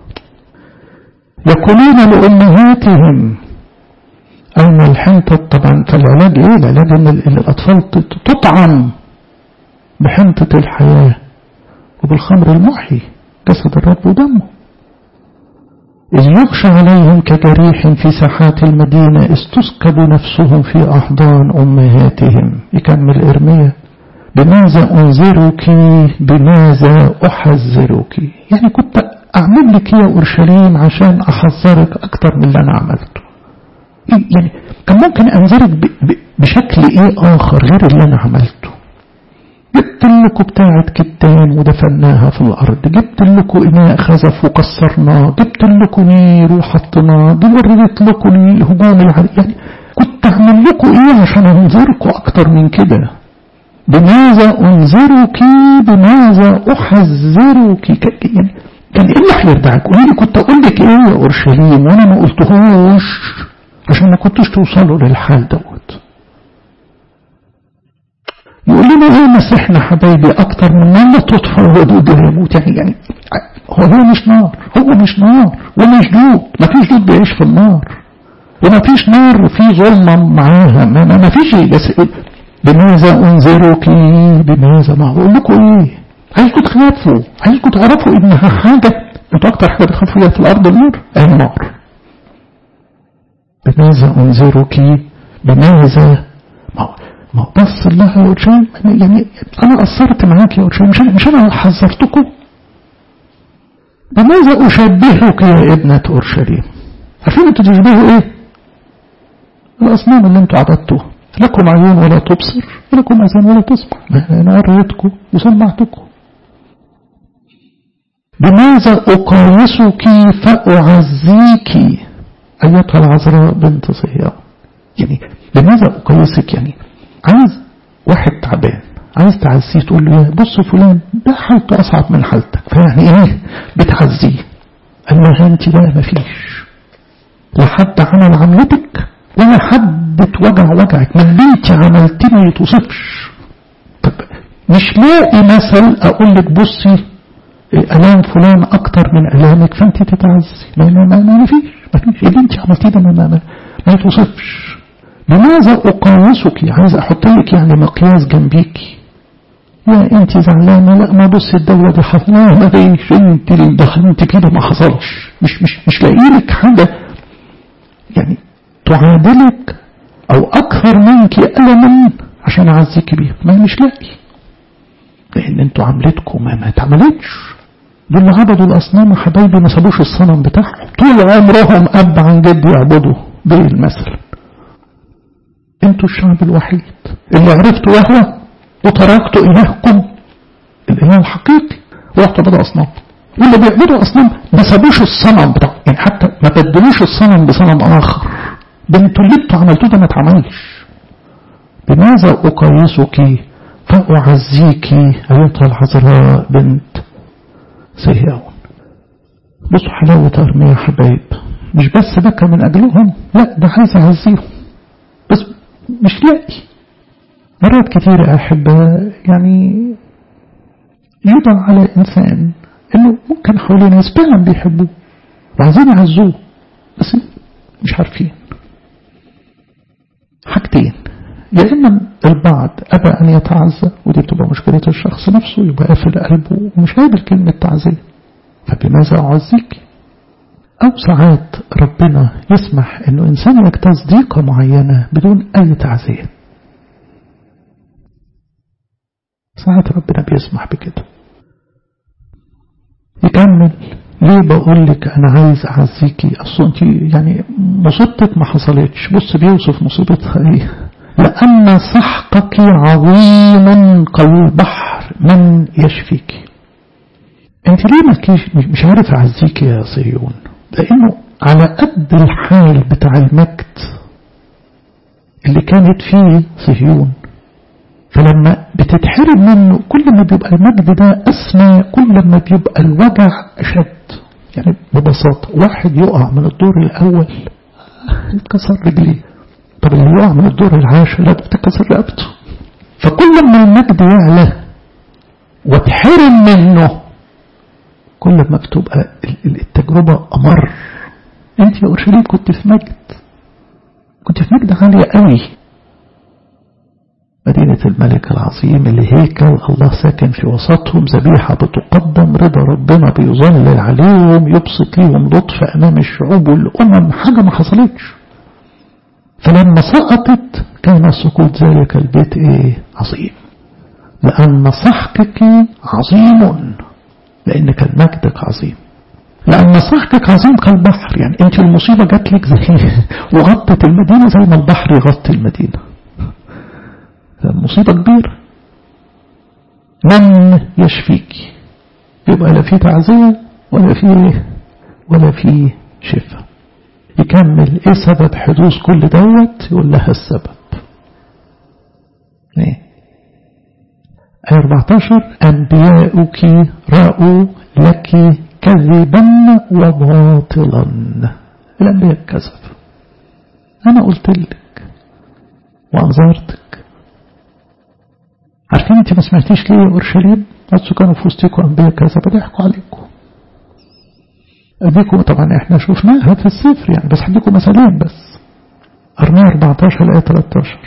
يقولون لأمهاتهم أين الحنطة طبعا فالعلاج إيه العلاج إن الأطفال تطعم بحنطة الحياة وبالخمر المحي جسد الرب ودمه إذ يخشى عليهم كجريح في ساحات المدينة إذ تسكب نفسهم في أحضان أمهاتهم يكمل إرميا بماذا أنذرك بماذا أحذرك يعني كنت أعمل لك يا أورشليم عشان أحذرك أكتر من اللي أنا عملته يعني كان ممكن أنذرك بشكل إيه آخر غير اللي أنا عملته جبت لكم بتاعة كتان ودفناها في الأرض جبت لكم إناء خزف وكسرناه جبت لكم نير وحطناه وريت لكم الهجوم العالي يعني كنت أعمل لكم إيه عشان أنذركم أكتر من كده بماذا أنذرك بماذا أحذرك يعني كان إيه اللي هيردعك قولي لي كنت أقول لك إيه يا أورشليم وأنا ما قلتهوش عشان ما كنتوش توصلوا للحال دوت يقول لنا ايه مسحنا حبايبي اكتر من ما تطفى ودود يموت يعني يعني هو هو مش نار هو مش نار ومش دود ما فيش دود بيعيش في النار وما فيش نار وفي ظلمه معاها ما, ما, ما فيش ايه بس بماذا انذرك بماذا ما اقول لكم ايه عايزكم تخافوا عايزكم تعرفوا انها حاجه انتوا اكتر حاجه بتخافوا فيها في الارض النار النار بماذا انذرك بماذا ما ما هو بص الله يا أورشليم يعني أنا قصرت معاك يا أورشليم مش, مش أنا حذرتكم بماذا أشبهك يا ابنة أورشليم عارفين أنتوا تشبهوا إيه الأصنام اللي أنتوا عبدتوها لكم عيون ولا تبصر ولكم أذان ولا تسمع أنا قريتكم وسمعتكم بماذا أقايسك فأعزيك أيتها العذراء بنت صهيون يعني بماذا أقيسك يعني عايز واحد تعبان عايز تعزيه تقول له بص فلان ده حالته أصعب من حالتك فيعني إيه بتعزيه قال له أنت لا مفيش لا حد عمل عملتك ولا حد وجع وجعك ما اللي انت عملتيه ما يتوصفش طب مش لاقي مثل أقول لك بصي ألام فلان أكتر من ألامك فأنت تتعزي ما, ما, ما, ما فيش ما فيش اللي انت عملتيه ده ما, ما, ما, ما يتوصفش لماذا أقايسك عايز أحط لك يعني مقياس جنبيكي يا انت زعلانه لا ما بص الدوله دي حصل لا ما فيش انت اللي دخلت كده ما حصلش مش مش مش لاقي لك حاجه يعني تعادلك او اكثر منك الما عشان اعزيك بيها ما مش لاقي لان انتوا عملتكم ما ما اتعملتش دول اللي عبدوا الاصنام حبايبي ما سابوش الصنم بتاعهم طول عمرهم اب عن جد يعبدوا بالمثل انتوا الشعب الوحيد اللي عرفتوا يهوى وتركتوا إلهكم الإله الحقيقي ورحتوا بدأ أصنام واللي بيعبدوا أصنام ما سابوش الصنم بتاع يعني حتى ما بدلوش الصنم بصنم آخر ده انتوا اللي انتوا عملتوه ده ما اتعملش بماذا أقيسك فأعزيك أيتها العذراء بنت صهيون بصوا حلاوة أرمية حبايب مش بس بكى من أجلهم لا ده عايز أعزيهم بس مش لاقي مرات كثيرة أحب يعني يوضع على إنسان إنه ممكن حوالين ناس فعلا بيحبوه وعايزين يعزوه بس مش عارفين حاجتين يا إما البعض أبى أن يتعزى ودي بتبقى مشكلة الشخص نفسه يبقى قافل قلبه ومش قابل كلمة تعزية فبماذا أعزيك أو ساعات ربنا يسمح إنه إنسان يجتاز ضيقة معينة بدون أي تعزية ساعات ربنا بيسمح بكده يكمل ليه بقول لك انا عايز اعزيكي اصل انت يعني مصيبتك ما حصلتش بص بيوصف مصيبتها ايه لان سحقك عظيم كالبحر من يشفيك انت ليه ما مش عارف اعزيكي يا صهيون لانه على قد الحال بتاع المجد اللي كانت فيه صهيون فلما بتتحرم منه كل ما بيبقى المجد ده أسمى كل ما بيبقى الوجع أشد يعني ببساطة واحد يقع من الدور الأول يتكسر رجليه طب اللي يقع من الدور العاشر لا بتتكسر رقبته فكل ما المجد يعلى وتحرم منه كل ما بتبقى التجربة أمر انت يا أورشليم كنت في مجد كنت في مجد عالية قوي مدينة الملك العظيم اللي هيكل الله ساكن في وسطهم ذبيحة بتقدم رضا ربنا بيظلل عليهم يبسط ليهم لطف أمام الشعوب والأمم حاجة ما حصلتش فلما سقطت كان سقوط ذلك البيت ايه عظيم لأن سحقك عظيم لأن كان مجدك عظيم لأن سحقك عظيم كالبحر يعني أنت المصيبة جات لك زي وغطت المدينة زي ما البحر يغطي المدينة المصيبة كبيرة من يشفيك يبقى لا في تعزية ولا في ولا في شفاء يكمل ايه سبب حدوث كل دوت يقول لها السبب ايه آية 14 أنبياؤك رأوا لك كذبا وباطلا الأنبياء كذب أنا قلت لك وأنظرتك عارفين انت ما سمعتيش ليه يا اورشليم قد كانوا في وسطكم انبياء كذا بيضحكوا عليكم اديكم طبعا احنا شفناها في السفر يعني بس هديكم مثالين بس ارميا 14 الايه 13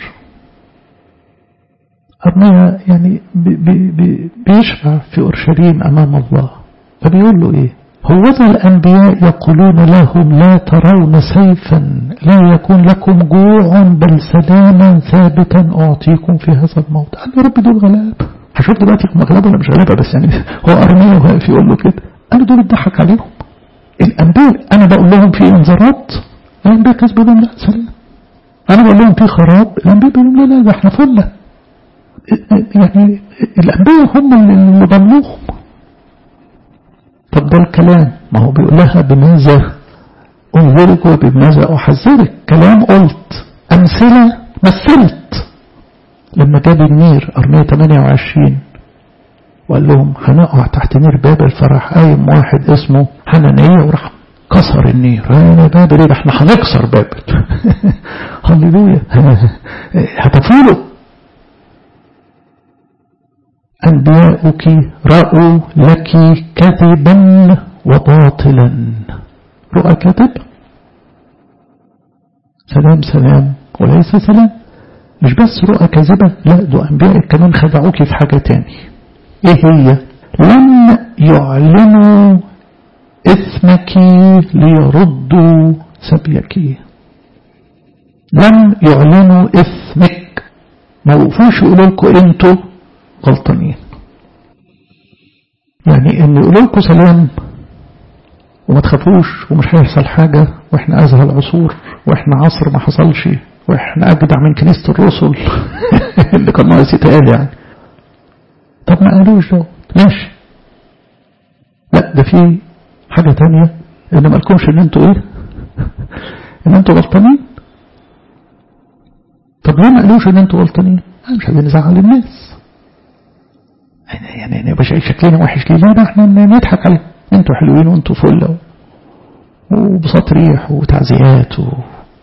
ارميا يعني بي بي بي بيشفع في اورشليم امام الله فبيقول له ايه هوذا الأنبياء يقولون لهم لا ترون سيفا لا يكون لكم جوع بل سلاما ثابتا أعطيكم في هذا الموت قال يا رب دول غلاب هشوف دلوقتي هم غلابة ولا مش غلابة بس يعني هو أرمية وهيقف يقول له كده قال دول اتضحك عليهم الأنبياء أنا بقول لهم في إنذارات الأنبياء كذبوا لهم لا سلام أنا بقول لهم في خراب الأنبياء بيقولوا لا لا ده احنا فلة يعني الأنبياء هم اللي ضلوهم طب ده الكلام ما هو بيقول لها بماذا أنذرك وبماذا أحذرك كلام قلت أمثلة مثلت لما جاب النير أرمية 28 وقال لهم هنقع تحت نير بابل فراح قايم واحد اسمه حنانية وراح كسر النير يا بابل ايه احنا هنكسر بابل هللويا هتفولوا أنبياؤك رأوا لك كذبا وباطلا رؤى كذب سلام سلام وليس سلام مش بس رؤى كذبة لا دو أنبيائك كمان خدعوك في حاجة تاني ايه هي لم يعلنوا اسمك ليردوا سبيك لم يعلنوا اسمك ما وقفوش يقولوا لكم انتوا غلطانين يعني ان يقولوا لكم سلام وما تخافوش ومش هيحصل حاجة واحنا ازهى العصور واحنا عصر ما حصلش واحنا اجدع من كنيسة الرسل اللي كان ناقص يتقال يعني طب ما قالوش ده ماشي لا ده في حاجة تانية ان ما لكمش ان انتوا ايه ان انتوا غلطانين طب ليه ما قالوش ان انتوا غلطانين مش عايزين نزعل الناس يعني يبقى شكلنا وحش ليه لا ده احنا نضحك عليه انتوا حلوين وانتوا فل وبساط ريح وتعزيات و...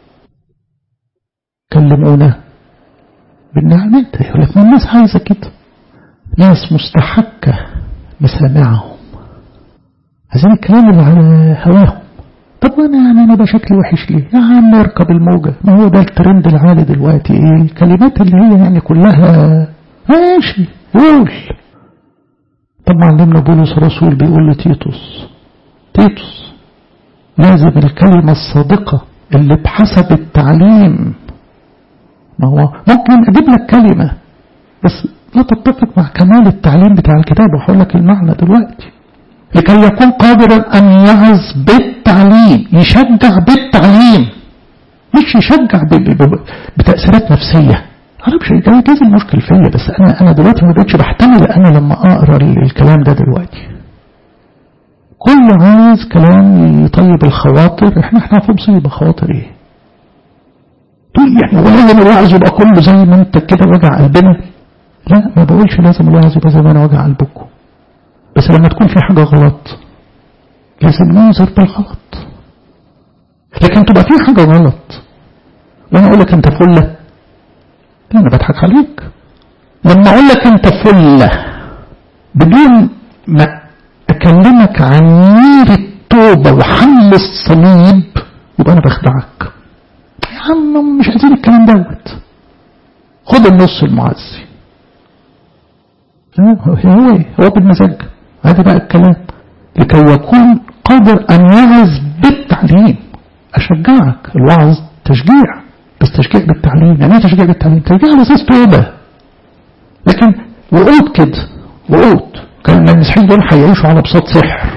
كلمونا بالنعمات يقول لك ما الناس عايزة كده ناس مستحكة مسامعهم عايزين الكلام اللي على هواهم طب وانا يعني انا بشكل وحش ليه يا عم اركب الموجة ما هو ده الترند العالي دلوقتي ايه الكلمات اللي هي يعني كلها ماشي قول طب معلمنا بولس الرسول بيقول لتيتوس تيتوس لازم الكلمة الصادقة اللي بحسب التعليم ما هو ممكن اجيب لك كلمة بس لا تتفق مع كمال التعليم بتاع الكتاب وهقول لك المعنى دلوقتي لكي يكون قادرا أن يعظ بالتعليم يشجع بالتعليم مش يشجع بتأثيرات نفسية أنا مش جايز المشكل فيا بس أنا أنا دلوقتي ما بقتش بحتمل أنا لما أقرأ الكلام ده دلوقتي كل عايز كلام يطيب الخواطر احنا احنا في مصيبة خواطر ايه تقول يعني هو لازم الوعظ يبقى كله زي ما انت كده وجع قلبنا لا ما بقولش لازم الوعظ يبقى زي ما انا وجع قلبكم بس لما تكون في حاجة غلط لازم ننظر بالغلط لكن تبقى في حاجة غلط وانا اقول لك انت فلة لا انا بضحك عليك لما اقول لك انت فلة بدون ما اكلمك عن نير التوبة وحمل الصليب يبقى انا بخدعك يا عم مش عايزين الكلام دوت خد النص المعزي هو هو بالمزاج هذا بقى الكلام لكي يكون قادر ان يعظ بالتعليم اشجعك الوعظ تشجيع بس تشجيع بالتعليم يعني ايه تشجيع بالتعليم تشجيع على اساس توبه لكن وقود كده وقود كان المسيحيين دول هيعيشوا على بساط سحر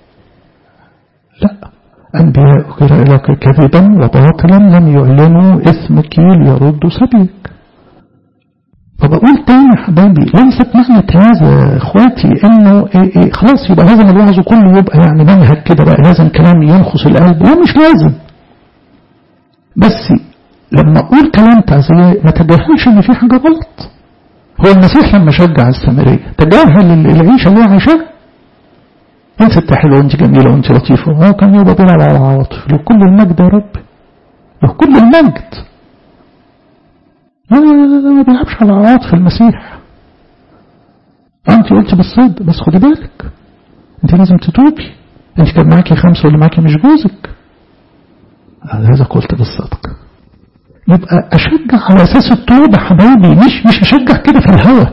لا انبياء لك كذبا وباطلا لم يعلنوا اسمك ليردوا سبيك فبقول تاني يا حبايبي ليست معنى هذا اخواتي انه إيه إيه خلاص يبقى لازم الوعظ كله يبقى يعني منهج كده بقى لازم كلام ينخص القلب لا مش لازم بس لما اقول كلام تعزية ما تجاهلش ان في حاجة غلط هو المسيح لما شجع السامرية تجاهل العيشة اللي هو عايشها انت ست حلوة وانت جميلة وانت لطيفة هو كان يبقى بيلعب على العواطف له كل المجد يا رب له كل المجد لا لا لا لا ما بيلعبش على العواطف المسيح انت قلت بالصدق بس خدي بالك انت لازم تتوبي انت كان معاكي خمسة واللي معاكي مش جوزك هذا قلت بالصدق يبقى اشجع على اساس التوبة حبايبي مش مش اشجع كده في الهوى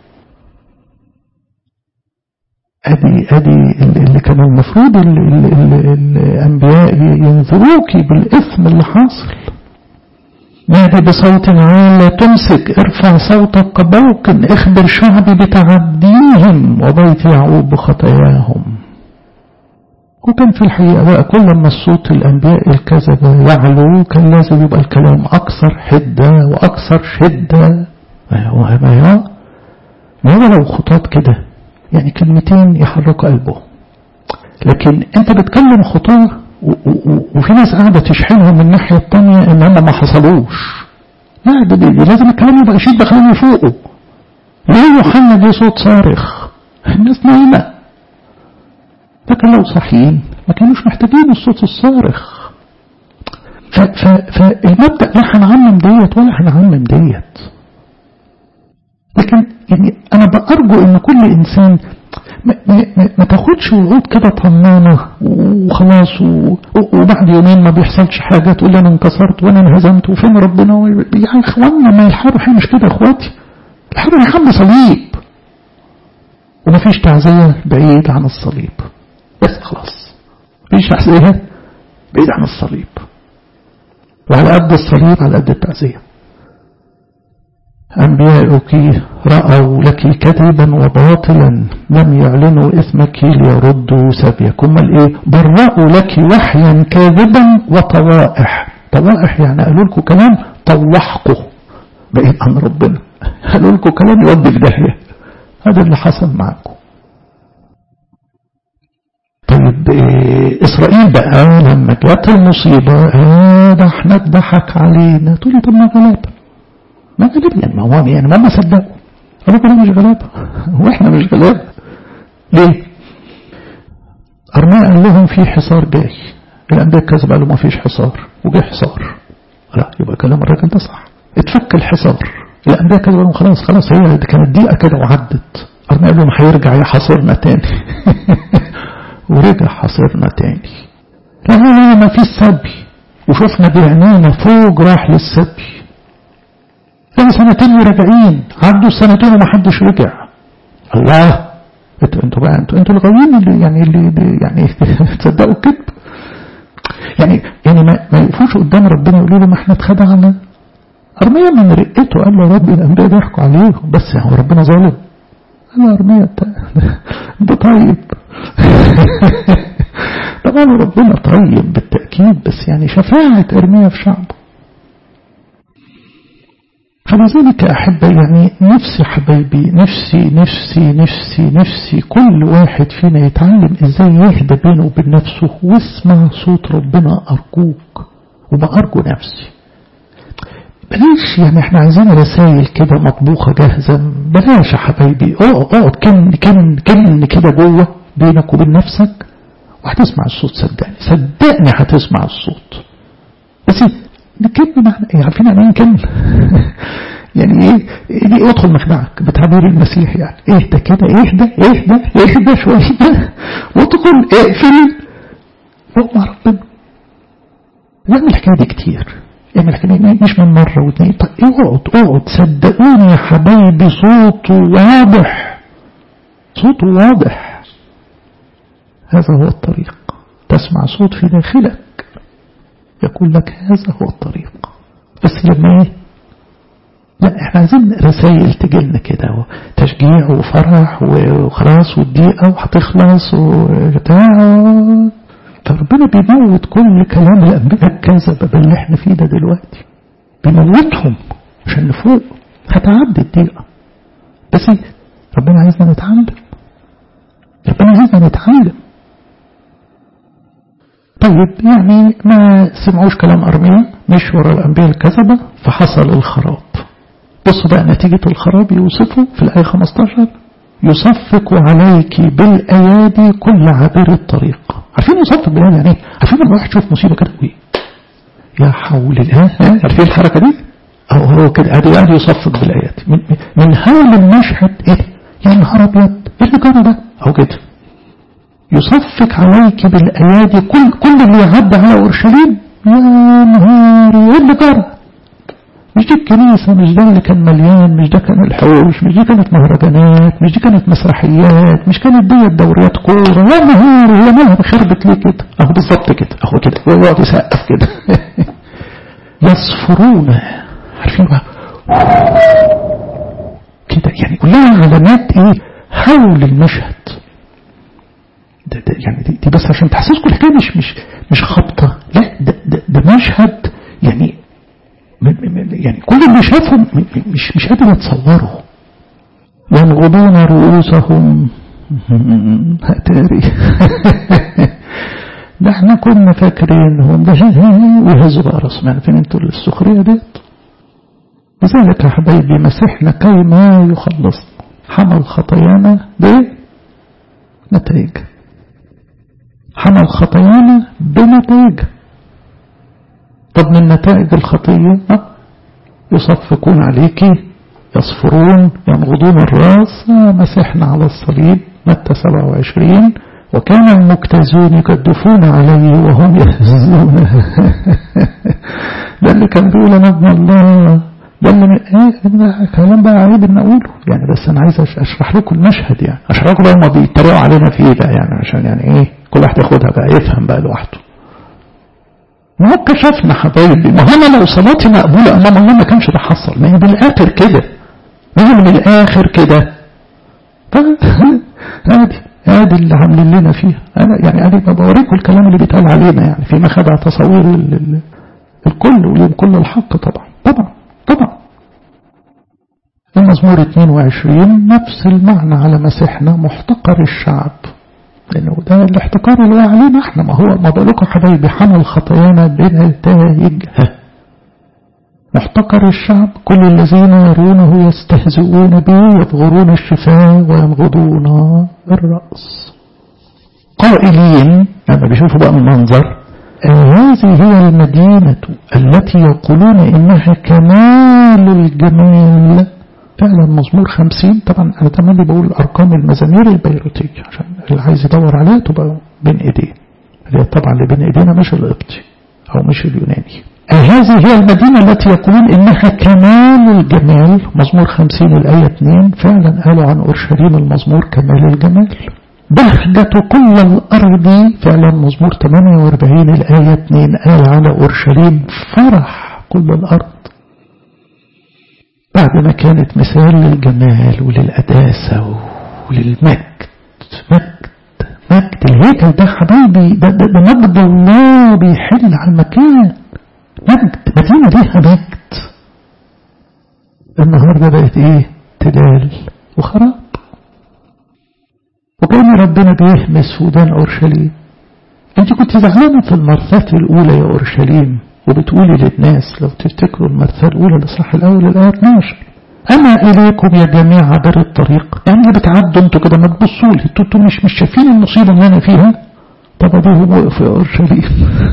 ادي ادي اللي كان المفروض ال ال ال الانبياء ينذروكي بالاثم اللي حاصل نادي بصوت عال لا تمسك ارفع صوتك كبوق اخبر شعبي بتعديهم وبيت يعقوب بخطاياهم وكان في الحقيقة بقى كل ما الصوت الأنبياء الكذبة يعلو كان لازم يبقى الكلام أكثر حدة وأكثر شدة ما هو ما هو ما هو لو خطاط كده يعني كلمتين يحركوا قلبه لكن انت بتكلم خطاه وفي ناس قاعدة تشحنهم من الناحية التانية ان هم ما حصلوش لا ده, ده, ده لازم الكلام يبقى شيء داخلين يفوقه ليه يوحنا دي صوت صارخ الناس نايمة لكن لو صحيين ما كانوش محتاجين الصوت الصارخ فالمبدأ لا هنعمم ديت ولا هنعمم ديت لكن يعني انا بأرجو ان كل انسان ما, ما, ما تاخدش وعود كده طمانة وخلاص وبعد يومين ما بيحصلش حاجة تقول لي انا انكسرت وانا انهزمت وفين ربنا يا اخوانا ما الحرب هي مش كده اخواتي الحرب هي حمل صليب ومفيش تعزية بعيد عن الصليب بس خلاص مفيش تعزية بعيد عن الصليب وعلى قد الصليب على قد التعزية أنبياؤك رأوا لك كذبا وباطلا لم يعلنوا اسمك ليردوا سبيكم الإيه برأوا لك وحيا كاذبا وطوائح طوائح يعني قالوا لكم كلام طوحكم بعيد عن ربنا قالوا لكم كلام يودي في داهية هذا اللي حصل معكم طيب إيه إسرائيل بقى لما جت المصيبة آه ده احنا اتضحك علينا تقولي طب ما غلابة ما غلبنا ما هو يعني ما صدقوا قالوا كده مش غلابة واحنا مش غلابة ليه أرماء قال لهم في حصار جاي الأنبياء كذب قالوا ما فيش حصار وجه حصار لا يبقى كلام الراجل ده صح اتفك الحصار الأنبياء كذب قالوا خلاص خلاص هي كانت دقيقة كده وعدت أرماء قال لهم هيرجع يحاصرنا تاني ورجع حاصرنا تاني لا لا لا ما فيش سبي وشفنا بعينينا فوق راح للسبي كانوا سنتين وراجعين عدوا السنتين وما حدش رجع الله انتوا انتوا بقى انتوا انتوا الغاويين اللي يعني اللي يعني تصدقوا الكذب يعني يعني ما, ما يقفوش قدام ربنا يقولوا له ما احنا اتخدعنا ارميا من رقته قال له يا رب الانبياء ضحكوا عليهم بس هو ربنا ظالم قال له ارميا ده طيب طبعا ربنا طيب بالتأكيد بس يعني شفاعة ارميا في شعبه فلذلك أحب يعني نفسي حبايبي نفسي نفسي نفسي نفسي كل واحد فينا يتعلم ازاي يهدى بينه وبين نفسه واسمع صوت ربنا أرجوك وما أرجو نفسي بلاش يعني احنا عايزين رسائل كده مطبوخة جاهزة بلاش يا حبايبي اقعد اقعد كن كن كن كده جوه بينك وبين نفسك وهتسمع الصوت صدقني صدقني هتسمع الصوت بس الكلمة معنى ايه عارفين يعني ايه كلمة يعني ايه, إيه ادخل مخدعك بتعبير المسيح يعني اهدى كده اهدى اهدى اهدى شوية وادخل اقفل فوق مع ربنا يعمل الحكاية دي كتير يعمل الحكاية دي مش من مرة واثنين طيب اقعد اقعد صدقوني يا حبايبي صوته واضح صوته واضح هذا هو الطريق تسمع صوت في داخلك يقول لك هذا هو الطريق بس لما ايه لا احنا عايزين رسائل تجيلنا كده تشجيع وفرح وخلاص والدقيقة وهتخلص وبتاع فربنا بيموت كل كلام الأنبياء الكذبة اللي احنا فيه ده دلوقتي بيموتهم عشان نفوق هتعدي الدقيقة بس ربنا عايزنا نتعلم ربنا عايزنا نتعلم طيب يعني ما سمعوش كلام أرميا مش ورا الأنبياء الكذبة فحصل الخراب بصوا بقى نتيجة الخراب يوصفه في الآية 15 يصفق عليك بالأيادي كل عابر الطريق عارفين يصفق بالأيادي يعني ايه؟ عارفين لما واحد يشوف مصيبة كده ايه يا حول الله عارفين الحركة دي أو هو كده ادي قاعد يصفق بالأيادي من, من هول المشهد ايه يا نهار أبيض ايه اللي جرى ده أو كده يصفق عليك بالأيادي كل كل اللي يعدى على أورشليم يا نهاري ايه اللي جرى مش دي الكنيسة مش ده اللي كان مليان مش ده كان الحوش مش دي كانت مهرجانات مش دي كانت مسرحيات مش كانت دي دوريات كورة يا نهاري هي مالها خربت ليه كده اهو بالظبط كده اهو كده هو يقعد يسقف كده يصفرون عارفين بقى كده يعني كلها علامات ايه حول المشهد ده ده يعني دي, دي بس عشان تحسسكم الحكايه مش مش مش خبطه لا ده, ده, ده مشهد يعني يعني كل اللي شافهم مش مش قادر يتصوره ينغضون رؤوسهم هتاري ده احنا كنا فاكرينهم ده ويهزوا بقى راسهم يعني فين انتوا السخريه ديت لذلك يا حبايبي مسيحنا كيما يخلص حمل خطايانا بنتائج حمل خطايانا بنتائج طب من نتائج الخطية يصفقون عليك يصفرون ينغضون الراس مسحنا على الصليب متى 27 وكان المجتازون يكدفون عليه وهم يهزون ده اللي كان بيقول انا ابن الله ده اللي ايه كلام بقى عيب ان اقوله يعني بس انا عايز اشرح لكم المشهد يعني اشرح لكم بقى هم بيتريقوا علينا في ايه بقى يعني عشان يعني ايه كل واحد ياخدها بقى يفهم بقى لوحده ما هو كشفنا حبايبي ما هو انا لو صلاتي مقبولة امام الله ما كانش ده حصل ما هي بالاخر كده ما هي من الاخر كده ادي ادي اللي عاملين لنا فيها انا يعني انا بوريكم الكلام اللي بيتقال علينا يعني في مخدع تصوير الكل وليهم كل الحق طبعا طبعا طبعا المزمور 22 نفس المعنى على مسيحنا محتقر الشعب لأنه ده الاحتقار اللي هو علينا احنا ما هو ما بقولكم حبايبي حمل خطايانا بنتائجها محتقر الشعب كل الذين يرونه يستهزئون به يبغرون الشفاء وينغضون الرأس قائلين لما بيشوفوا بقى المنظر هذه هي المدينة التي يقولون إنها كمال الجمال فعلا مزمور خمسين طبعا أنا تملي بقول أرقام المزامير البيروتية عشان اللي عايز يدور عليها تبقى بين إيديه اللي طبعا اللي بين إيدينا مش القبطي أو مش اليوناني هذه هي المدينة التي يقولون إنها كمال الجمال مزمور خمسين الآية 2 فعلا قالوا عن أورشليم المزمور كمال الجمال بهجة كل الأرض فعلا مزمور 48 الآية 2 قال على أورشليم فرح كل الأرض بعد ما كانت مثال للجمال وللأداسة وللمجد مجد مجد الهيكل ده حبايبي ده, ده, ده مجد الله بيحل على المكان مجد مدينة ليها مجد النهاردة بقت ايه تلال وخراب وكان ربنا بيهمس في ودان أورشليم انت كنت زعلانة في المرثات الأولى يا أورشليم وبتقولي للناس لو تفتكروا المرثاة الأولى لصح الأول الآية 12 أما إليكم يا جميع عبر الطريق يعني اللي بتعدوا انتوا كده ما تبصوا لي انتوا مش مش شايفين المصيبة اللي أنا فيها طب اديهم وقف في اورشليم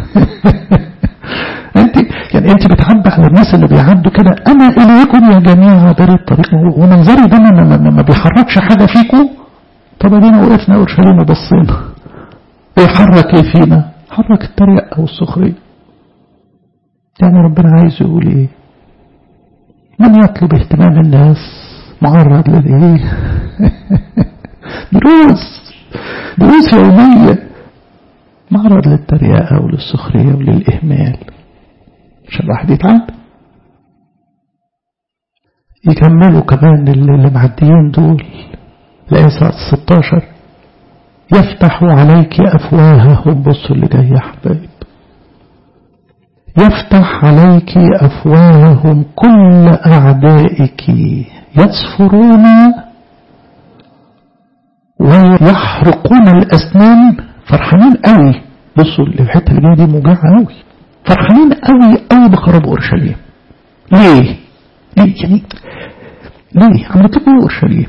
انت يعني انت بتعبي على الناس اللي بيعدوا كده انا اليكم يا جميع عبر الطريق ومنظري ده ما, ما, ما بيحركش حاجه فيكم طب ادينا وقفنا اورشليم وبصينا يحرك ايه فينا حرك التريقه والسخريه يعني ربنا عايز يقول ايه من يطلب اهتمام الناس معرض للايه دروس دروس يومية معرض للتريقة وللسخرية وللإهمال عشان الواحد يتعب يكملوا كمان اللي معديين دول الآية 16 يفتح عليك أفواههم بصوا اللي جاي يا حبايب يفتح عليك أفواههم كل أعدائك يصفرون ويحرقون الأسنان فرحانين قوي بصوا الحتة اللي جاية دي موجعة قوي فرحانين قوي قوي بخراب أورشليم ليه؟ ليه يعني ليه؟ عملت لكم اورشليم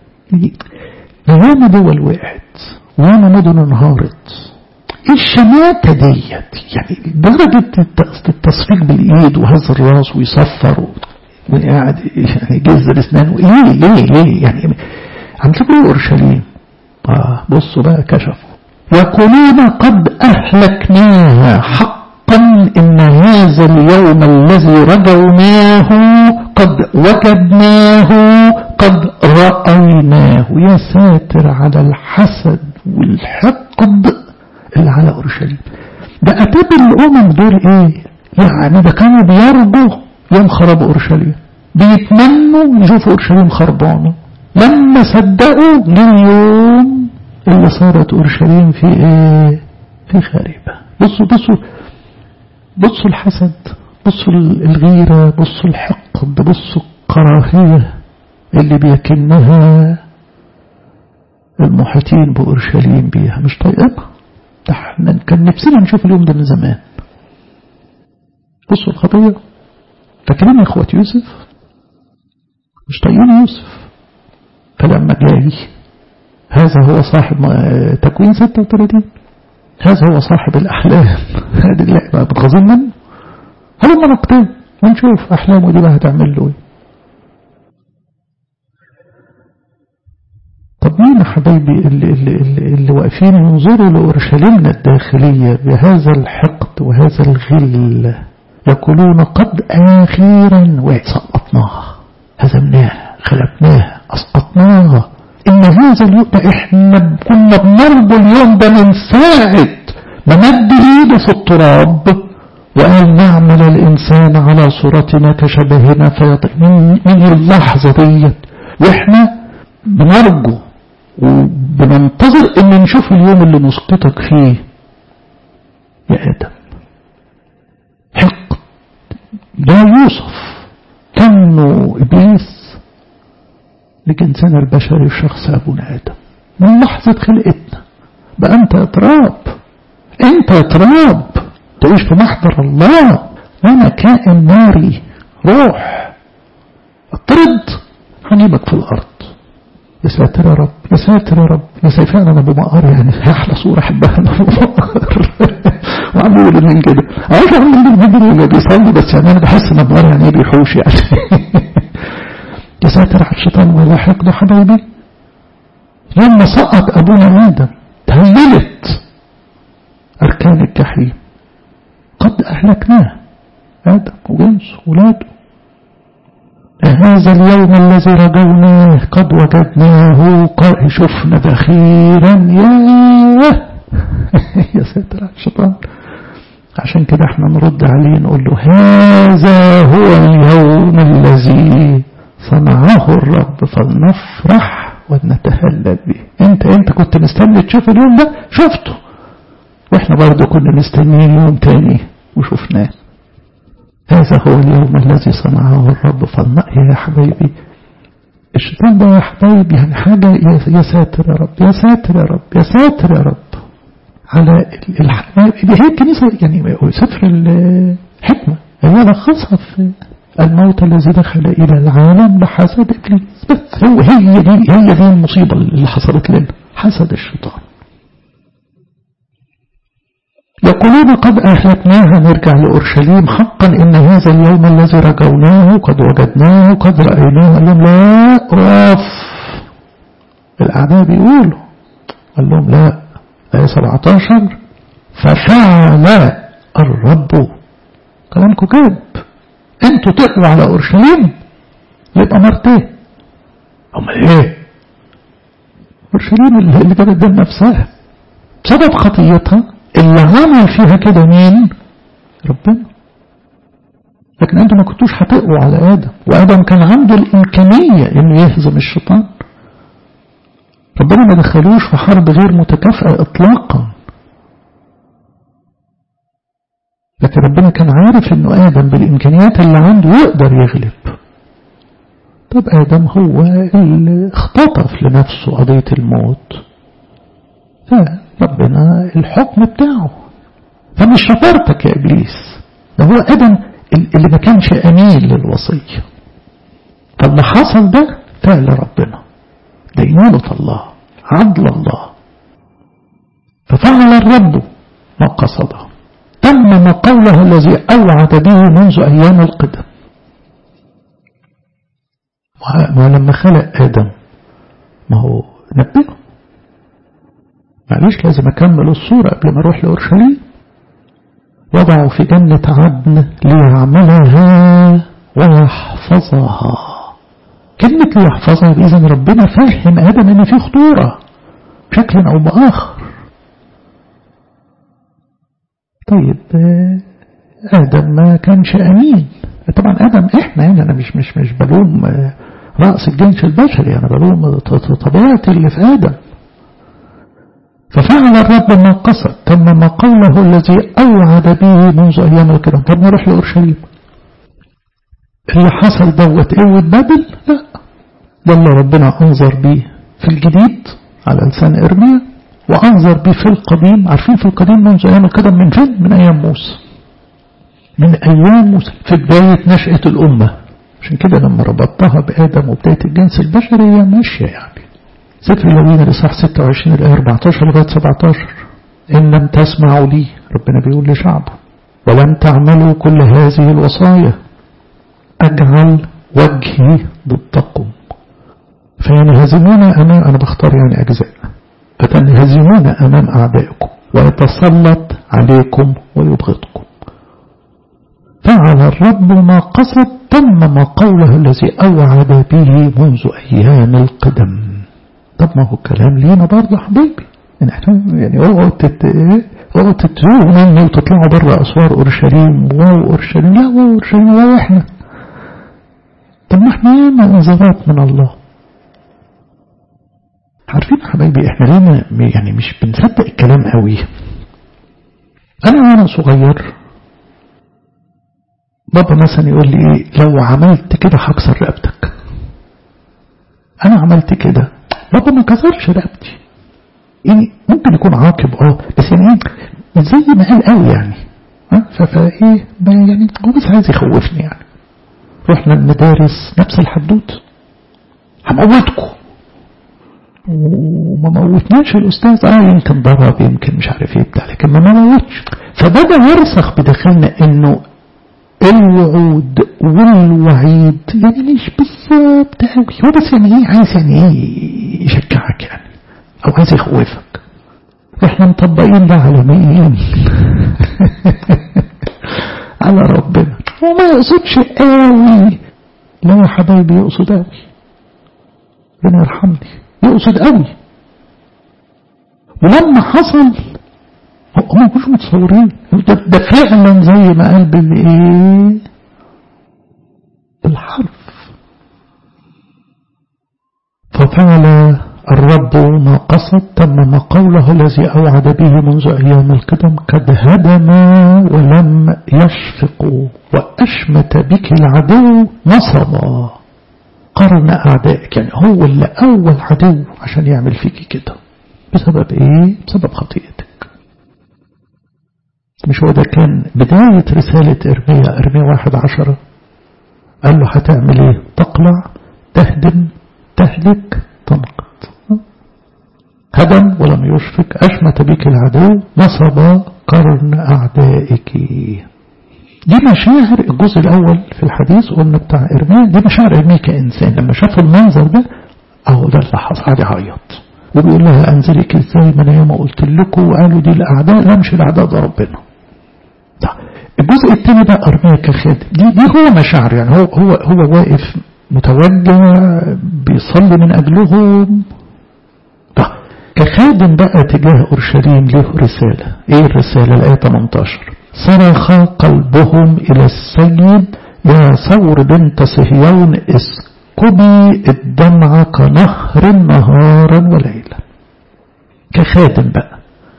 ياما دول وقعت وياما مدن انهارت الشماتة ديت يعني درجة التصفيق بالإيد وهز الراس ويصفر وقاعد يعني يجز الأسنان ليه ليه ليه يعني عملت لكم اورشليم آه بصوا بقى كشفوا يقولون قد أهلكناها حقا إن هذا اليوم الذي رجوناه قد وجدناه قد رأيناه يا ساتر على الحسد والحقد اللي على أورشليم ده أتاب الأمم دول إيه يعني ده كانوا بيرجوا يوم خرب أورشليم بيتمنوا يشوفوا أورشليم خربانة لما صدقوا جه اليوم اللي صارت أورشليم في إيه في خاربة بصوا بصوا بصوا الحسد بصوا الغيرة بصوا الحقد بصوا الكراهية اللي بيكنها المحيطين بأورشليم بيها مش طايقينها ده احنا كان نفسنا نشوف اليوم ده من زمان بصوا الخطية فاكرين يا اخوة يوسف مش طايقين يوسف فلما جاي هذا هو صاحب تكوين 36 هذا هو صاحب الأحلام هذه اللعبة بتغزين منه هلما نقتل ونشوف أحلامه دي بقى هتعمل له ايه طب مين يا حبايبي اللي, اللي, اللي, اللي واقفين ينظروا لأورشليمنا الداخلية بهذا الحقد وهذا الغل يقولون قد أخيرا وسقطناها هزمناها خلقناها أسقطناها إن هذا اليوم ده إحنا كنا بنرجو اليوم ده من ساعة ما مد إيده في التراب وقال نعمل الإنسان على صورتنا كشبهنا فيطيع من اللحظة ديت وإحنا بنرجو وبننتظر ان نشوف اليوم اللي نسقطك فيه يا ادم حق ده يوسف كانه ابليس لجنسنا البشري الشخص ابونا ادم من لحظة خلقتنا بقى انت يا تراب انت يا تراب تعيش في محضر الله وانا كائن ناري روح اطرد هنيبك في الارض يا ساتر يا رب يا ساتر يا رب يا ساتر فعلا ابو مقر يعني احلى صوره احبها انا ابو مقر وعم يقول من كده عارف عم من اللي بيصلي بس يعني انا بحس ان ابو مقر يعني ايه بيحوش يعني يا ساتر على الشيطان ولا حقده حبايبي لما سقط ابونا ادم تهللت اركان الجحيم قد اهلكناه ادم وجنسه ولاده هذا اليوم الذي رجوناه قد وجدناه قد شفنا بخيرا يا يا ساتر على الشيطان عشان كده احنا نرد عليه نقول له هذا هو اليوم الذي صنعه الرب فلنفرح ونتهلل به انت انت كنت مستني تشوف اليوم ده شفته واحنا برضه كنا مستنيين يوم تاني وشفناه هذا هو اليوم الذي صنعه الرب فلنقي يا حبايبي الشيطان ده يا حبايبي يعني حاجة يا ساتر يا رب يا ساتر يا رب يا ساتر يا رب على الحمام هي الكنيسة يعني سفر الحكمة هي لخصها في الموت الذي دخل إلى العالم بحسد إبليس بس هو هي دي هي دي المصيبة اللي حصلت لنا حسد الشيطان يقولون قد أهلكناها نرجع لأورشليم حقا إن هذا اليوم الذي رجوناه قد وجدناه قد رأيناه قال لهم لا أقف الأعداء بيقولوا قال لهم لا آية 17 ففعل الرب كلامكم كذب انتوا تقلوا على أورشليم يبقى مرتين امال ايه اورشليم اللي جابت دم نفسها بسبب خطيتها اللي عمل فيها كده مين ربنا لكن انتم ما كنتوش هتقوا على ادم وادم كان عنده الامكانيه انه يهزم الشيطان ربنا ما دخلوش في حرب غير متكافئه اطلاقا لكن ربنا كان عارف انه ادم بالامكانيات اللي عنده يقدر يغلب طب ادم هو اللي اختطف لنفسه قضيه الموت فربنا الحكم بتاعه فمش شطارتك يا ابليس ده هو ادم اللي ما كانش امين للوصيه فاللي حصل ده فعل ربنا دينونة الله عدل الله ففعل الرب ما قصده تمم قوله الذي أوعد به منذ أيام القدم ولما خلق آدم ما هو نبهه معلش لازم أكمل الصورة قبل ما أروح لأورشليم وضعوا في جنة عدن ليعملها ويحفظها كلمة ليحفظها إذا ربنا فهم آدم إن في خطورة بشكل أو بآخر طيب آدم ما كانش أمين طبعا آدم إحنا يعني أنا مش مش مش بلوم رأس الجنس البشري أنا بلوم طبيعة اللي في آدم ففعل الرب ما قصد تمم قوله الذي أوعد به منذ أيام الكرام طب نروح لأورشليم اللي حصل دوت قوة بابل لا ده اللي ربنا أنظر به في الجديد على لسان إرميا وأنظر به في القديم عارفين في القديم منذ أيام القدم من فين؟ من أيام موسى من أيام موسى في بداية نشأة الأمة عشان كده لما ربطتها بآدم وبداية الجنس البشري هي ماشية يعني سفر اللاويين الإصحاح 26 الآية 14 لغاية 17 إن لم تسمعوا لي ربنا بيقول لشعبه ولم تعملوا كل هذه الوصايا أجعل وجهي ضدكم فينهزمون أمام أنا بختار يعني أجزاء فتنهزمون أمام أعدائكم ويتسلط عليكم ويبغضكم فعل الرب ما قصد تمم قوله الذي أوعد به منذ أيام القدم طب ما هو الكلام لينا برضه حبيبي يعني اوعوا اوعوا تتوهوا مني وتطلعوا بره اسوار اورشليم واو اورشليم لا واو اورشليم واو احنا طب ما احنا ياما انذارات من الله عارفين يا حبايبي احنا ليه يعني مش بنصدق الكلام قوي انا وانا صغير بابا مثلا يقول لي ايه لو عملت كده هكسر رقبتك انا عملت كده بابا ما كسرش رقبتي يعني ممكن يكون عاقب اه بس يعني ايه مش زي ما قال قوي يعني فايه يعني هو بس عايز يخوفني يعني رحنا المدارس نفس الحدوت هموتكم وما موتناش الاستاذ اه يمكن ضرب يمكن مش عارف ايه بتاع لكن ما موتش فبدا يرسخ بداخلنا انه الوعود والوعيد يعني مش بالظبط قوي هو بس يعني ايه عايز يعني ايه يشجعك يعني او عايز يخوفك احنا مطبقين ده على مين على ربنا هو ما يقصدش قوي لا يا حبايبي يقصد قوي ربنا يرحمني يقصد قوي ولما حصل هم ما كانوش متصورين ده, ده فعلا زي ما قال بالايه بالحرف ففعل الرب ما قصد تمم قوله الذي أوعد به منذ أيام القدم قد هدم ولم يشفق وأشمت بك العدو نصبا قرن أعدائك يعني هو اللي أول عدو عشان يعمل فيك كده بسبب إيه؟ بسبب خطيئتك مش هو ده كان بداية رسالة إرميا إرميا واحد عشرة قال له هتعمل إيه؟ تقلع تهدم تهلك تنقض هدم ولم يشفك أشمت بك العدو نصب قرن أعدائك دي مشاعر الجزء الأول في الحديث قلنا بتاع إرميا دي مشاعر إرميا كإنسان لما شاف المنظر ده أهو ده اللي حصل قعد يعيط وبيقول لها أنزلك إزاي ما أنا ياما قلت لكم وقالوا دي الأعداء لا مش الأعداء ده ربنا طيب الجزء الثاني بقى أرميا كخادم دي دي هو مشاعر يعني هو هو هو واقف متوجه بيصلي من أجلهم طيب كخادم بقى تجاه أورشليم له رسالة إيه الرسالة الآية 18 صرخ قلبهم إلى السيد يا ثور بنت صهيون اسكبي الدمع كنهر نهارا وليلا كخادم بقى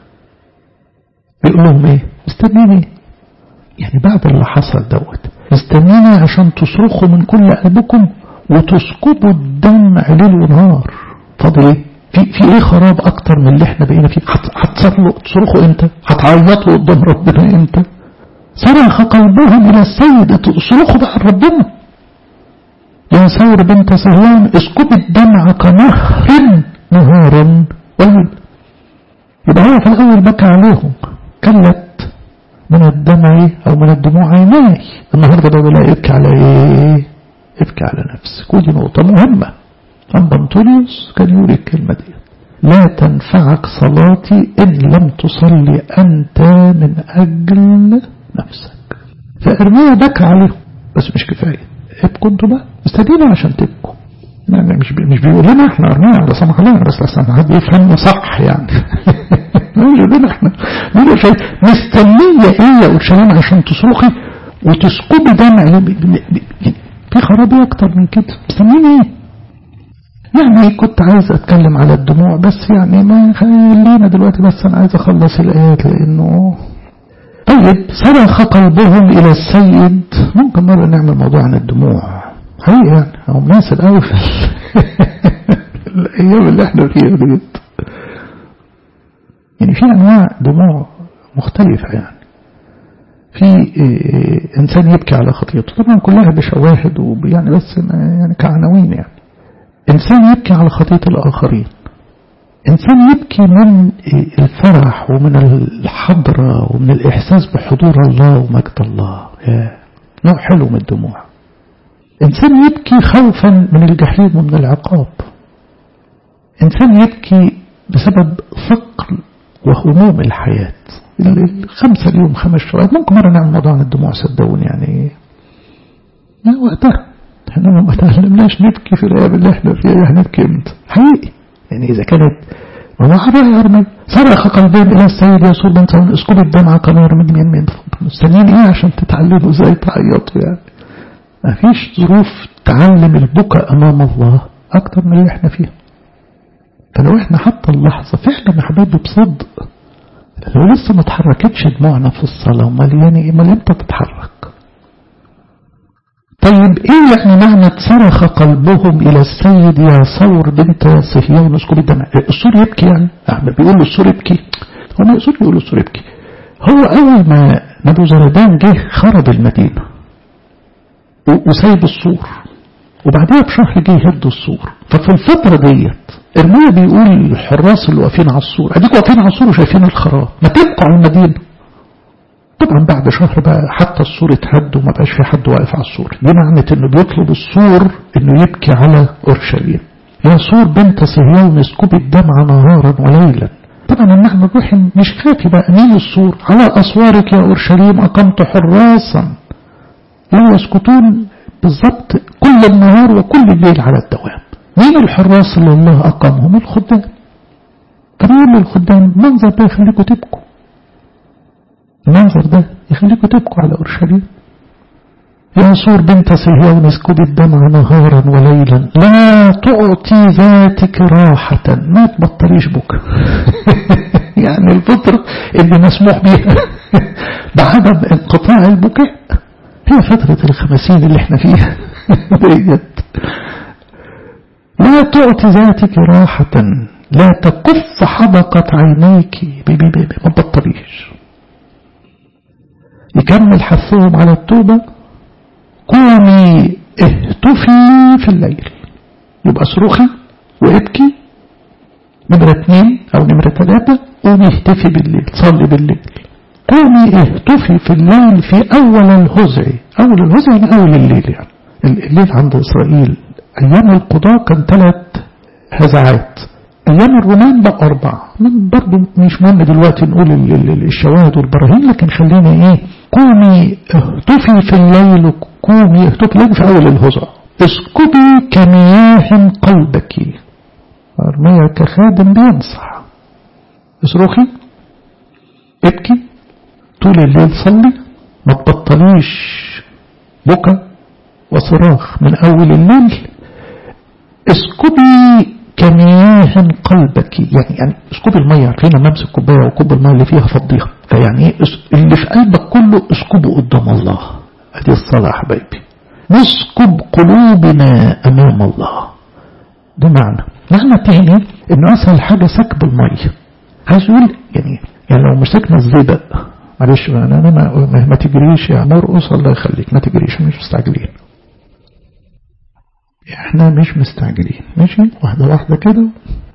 بيقول لهم ايه استنيني يعني بعد اللي حصل دوت استنيني عشان تصرخوا من كل قلبكم وتسكبوا الدمع ليل ونهار فاضل ايه في في ايه خراب اكتر من اللي احنا بقينا فيه هتصرخوا امتى هتعيطوا قدام ربنا امتى صرخ قلبهم الى السيد تصرخوا بقى ربنا يا ثور بنت صهيون اسكب الدمع كنهر نهارا وليل يبقى هو في الاول بكى عليهم كلت من الدمع او من الدموع عيناي النهارده بقى لا ابكي على ايه ابكي على نفسك ودي نقطه مهمه أم بنطوليوس كان يقول الكلمة دي لا تنفعك صلاتي إن لم تصلي أنت من أجل نفسك فإرميا بكى عليهم بس مش كفاية ابكوا انتوا بقى استدينوا عشان تبكوا يعني مش بي مش بيقول لنا احنا ارميا على سمح الله بس اصلا حد يفهمنا صح يعني مش لنا احنا بيقول شيء مستنية ايه يا اورشليم عشان تصرخي وتسكبي دمع في خرابي اكتر من كده مستنيين ايه يعني كنت عايز اتكلم على الدموع بس يعني ما خلينا دلوقتي بس انا عايز اخلص الايات لانه طيب صرخ قلبهم الى السيد ممكن مرة نعمل موضوع عن الدموع حقيقة يعني هو مناسب قوي في الايام اللي احنا فيها ديت يعني في انواع دموع مختلفة يعني في انسان يبكي على خطيئته طبعا كلها بشواهد ويعني بس يعني كعناوين يعني إنسان يبكي على خطية الآخرين إنسان يبكي من الفرح ومن الحضرة ومن الإحساس بحضور الله ومجد الله نوع حلو من الدموع إنسان يبكي خوفا من الجحيم ومن العقاب إنسان يبكي بسبب ثقل وهموم الحياة الخمسة اليوم خمس شوية ممكن مرة نعمل موضوع عن الدموع صدقوني يعني وقتها احنا ما تعلمناش نبكي في الايام اللي احنا فيها هنبكي امتى حقيقي يعني اذا كانت ما هو حرة يا ارمي صرخ قلبين الى السيد يسوع بن سعود اسكب الدمعة كنار من يمين مستنيين ايه عشان تتعلموا ازاي تعيطوا يعني ما فيش ظروف تعلم البكاء امام الله اكتر من اللي احنا فيها فلو احنا حتى اللحظة فعلا يا حبايبي بصدق لو لسه ما اتحركتش دموعنا في الصلاة امال يعني امال امتى تتحرك طيب ايه يعني معنى صرخ قلبهم الى السيد يا ثور بنت صهيون اسكب الدمع السور يبكي يعني احمد بيقول له السور يبكي هو ما يقصد يقول له السور يبكي هو اول ما نبو زردان جه خرب المدينة وسايب السور وبعدها بشهر جه يهد السور ففي الفترة ديت ارميا بيقول للحراس اللي واقفين على السور اديكوا واقفين على السور وشايفين الخراب ما تبقوا على المدينة طبعا بعد شهر بقى حتى السور اتهد وما بقاش في حد واقف على السور دي معنى انه بيطلب السور انه يبكي على اورشليم يا سور بنت صهيون اسكب الدمع نهارا وليلا طبعا المعنى الروحي مش كافي بقى مين السور على اسوارك يا اورشليم اقمت حراسا لا يسكتون بالضبط كل النهار وكل الليل على الدوام مين الحراس اللي الله اقامهم الخدام فبيقول للخدام المنظر ده يخليكم تبكوا المنظر ده يخليكم تبكوا على أورشليم يا صور بنت صهيون اسكب الدمع نهارا وليلا لا تعطي ذاتك راحة ما تبطليش بكى يعني الفترة اللي مسموح بيها بعدم انقطاع البكاء هي فترة الخمسين اللي احنا فيها ديت لا تعطي ذاتك راحة لا تكف حدقة عينيك بي بي بي ما تبطليش يكمل حثهم على التوبة قومي اهتفي في الليل يبقى صرخي وابكي نمرة اثنين او نمرة ثلاثة قومي اهتفي بالليل صلي بالليل قومي اهتفي في الليل في أول الهزع أول الهزع يعني أول الليل يعني الليل عند إسرائيل أيام القضاء كان ثلاث هزعات أيام الرومان بقى أربعة من برضه مش مهم دلوقتي نقول الشواهد والبراهين لكن خلينا إيه قومي اهتفي في الليل قومي اهتفي الليل في أول الهزع اسكبي كمياه قلبك أرمية كخادم بينصح اصرخي ابكي طول الليل صلي ما تبطليش بكى وصراخ من أول الليل اسكبي كمياه قلبك يعني يعني اسكبي المية عارفين لما امسك كوبايه وكوب المية اللي فيها فضيها فيعني ايه اللي في قلبك كله اسكبه قدام الله ادي الصلاة يا حبايبي نسكب قلوبنا امام الله ده معنى معنى تاني انه اسهل حاجة سكب المية عايز يقول يعني يعني لو مسكنا الزبق معلش انا ما, ما, ما تجريش يا مرقص الله يخليك ما تجريش مش مستعجلين احنا مش مستعجلين ماشي واحدة واحدة كده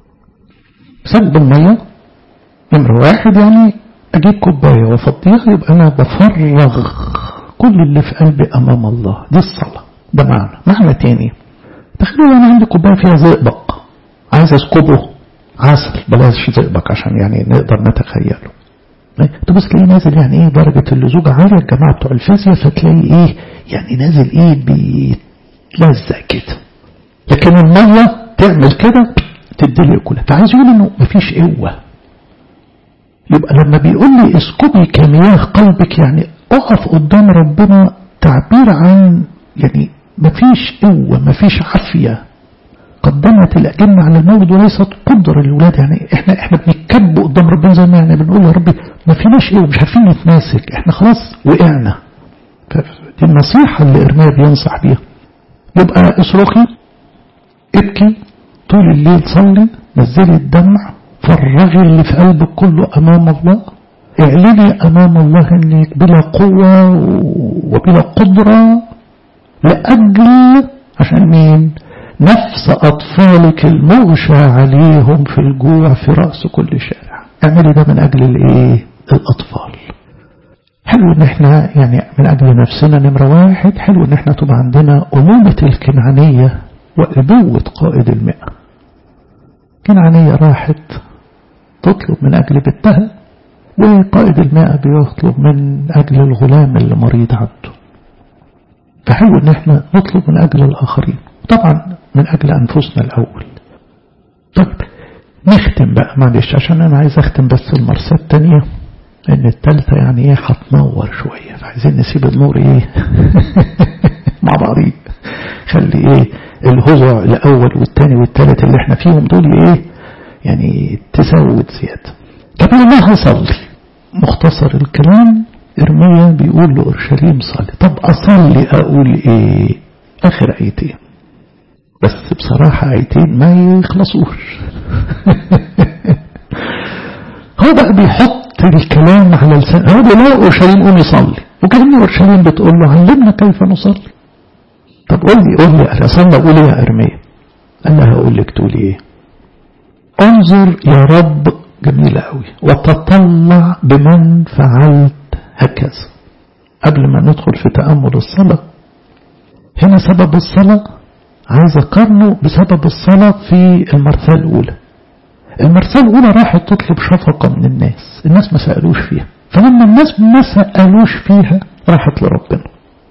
سكب المية نمرة واحد يعني اجيب كوباية وافضيها يبقى انا بفرغ كل اللي في قلبي امام الله دي الصلاة ده معنى معنى تاني تخيلوا انا عندي كوباية فيها زئبق عايز اسكبه عسل بلاش زئبق عشان يعني نقدر نتخيله تبص تلاقيه نازل يعني ايه درجة اللزوج عالية الجماعة بتوع الفيزياء فتلاقي ايه يعني نازل ايه بيتلزق كده لكن المية تعمل كده تدلي كلها فعايز يقول انه مفيش قوة يبقى لما بيقول لي اسكبي كمياه قلبك يعني اقف قدام ربنا تعبير عن يعني مفيش قوة مفيش عافية قدمت الأجنة على المولد وليست قدر الولاد يعني احنا احنا بنتكب قدام ربنا زي ما يعني بنقول يا ربي ما فيناش ايه ومش عارفين نتماسك احنا خلاص وقعنا دي النصيحة اللي إرميا بينصح بيها يبقى اصرخي ابكي طول الليل صلي نزلي الدمع فرغي اللي في قلبك كله أمام الله اعلني أمام الله انك بلا قوة وبلا قدرة لأجل عشان مين نفس أطفالك المغشى عليهم في الجوع في رأس كل شارع اعملي ده من أجل الايه الأطفال حلو ان احنا يعني من أجل نفسنا نمرة واحد حلو ان احنا تبقى عندنا أمومة الكنعانية وأبوة قائد المئة كنعانية راحت تطلب من أجل بنتها وقائد المئة بيطلب من أجل الغلام اللي مريض عنده فحلو ان احنا نطلب من أجل الآخرين طبعا من أجل أنفسنا الأول طيب نختم بقى معلش عشان أنا عايز أختم بس المرسى التانية إن التالتة يعني إيه هتنور شوية فعايزين نسيب النور إيه مع بعضين خلي إيه الهزع الأول والتاني والتالت اللي إحنا فيهم دول إيه يعني تسود زيادة طب أنا هصلي مختصر الكلام إرميا بيقول له أورشليم صلي طب أصلي أقول إيه آخر آيتين بس بصراحة آيتين ما يخلصوش هو بقى بيحط الكلام على لسان هو بيقول له أورشليم قوم يصلي وكأن أورشليم بتقول له علمنا كيف نصلي طب قول لي قول لي أنا أصلي أقول إيه يا إرميا قال لها هقول لك تقولي إيه انظر يا رب جميلة قوي وتطلع بمن فعلت هكذا قبل ما ندخل في تأمل الصلاة هنا سبب الصلاة عايز أقارنه بسبب الصلاة في المرثاة الأولى المرثاة الأولى راحت تطلب شفقة من الناس الناس ما سألوش فيها فلما الناس ما سألوش فيها راحت لربنا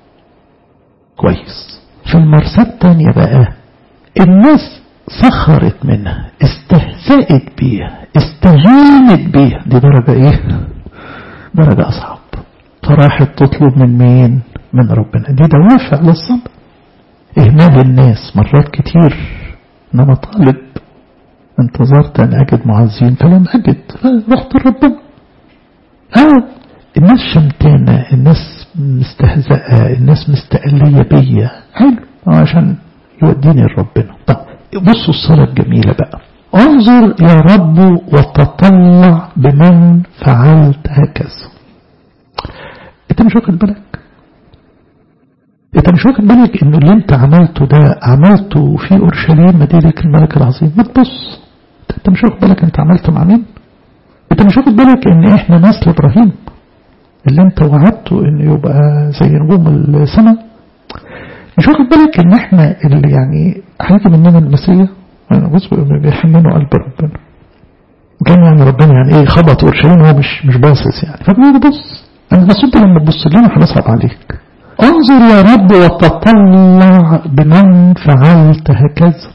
كويس في المرثاة الثانية بقى الناس سخرت منها استهزأت بيها استهانت بيها دي درجة ايه درجة أصعب فراحت تطلب من مين من ربنا دي دوافع للصبر إهمال الناس مرات كتير إنما طالب انتظرت أن أجد معزين فلم أجد فرحت لربنا آه الناس شمتانة الناس مستهزئة الناس مستقلية بيا حلو عشان يوديني لربنا طب بصوا الصلاة الجميلة بقى انظر يا رب وتطلع بمن فعلت هكذا انت مش واخد بالك انت مش واخد بالك انه اللي انت عملته ده عملته في اورشليم مدينة الملك العظيم ما تبص انت مش واخد بالك انت عملت مع مين انت مش واخد بالك ان احنا نسل ابراهيم اللي انت وعدته انه يبقى زي نجوم السماء مش واخد بالك ان احنا اللي يعني هيجي مننا المسيح بص بيحملوا قلب ربنا وكان يعني ربنا يعني ايه خبط اورشليم هو مش مش باصص يعني فبيقول بص انا بس انت لما تبص لنا هنصعب عليك انظر يا رب وتطلع بمن فعلت هكذا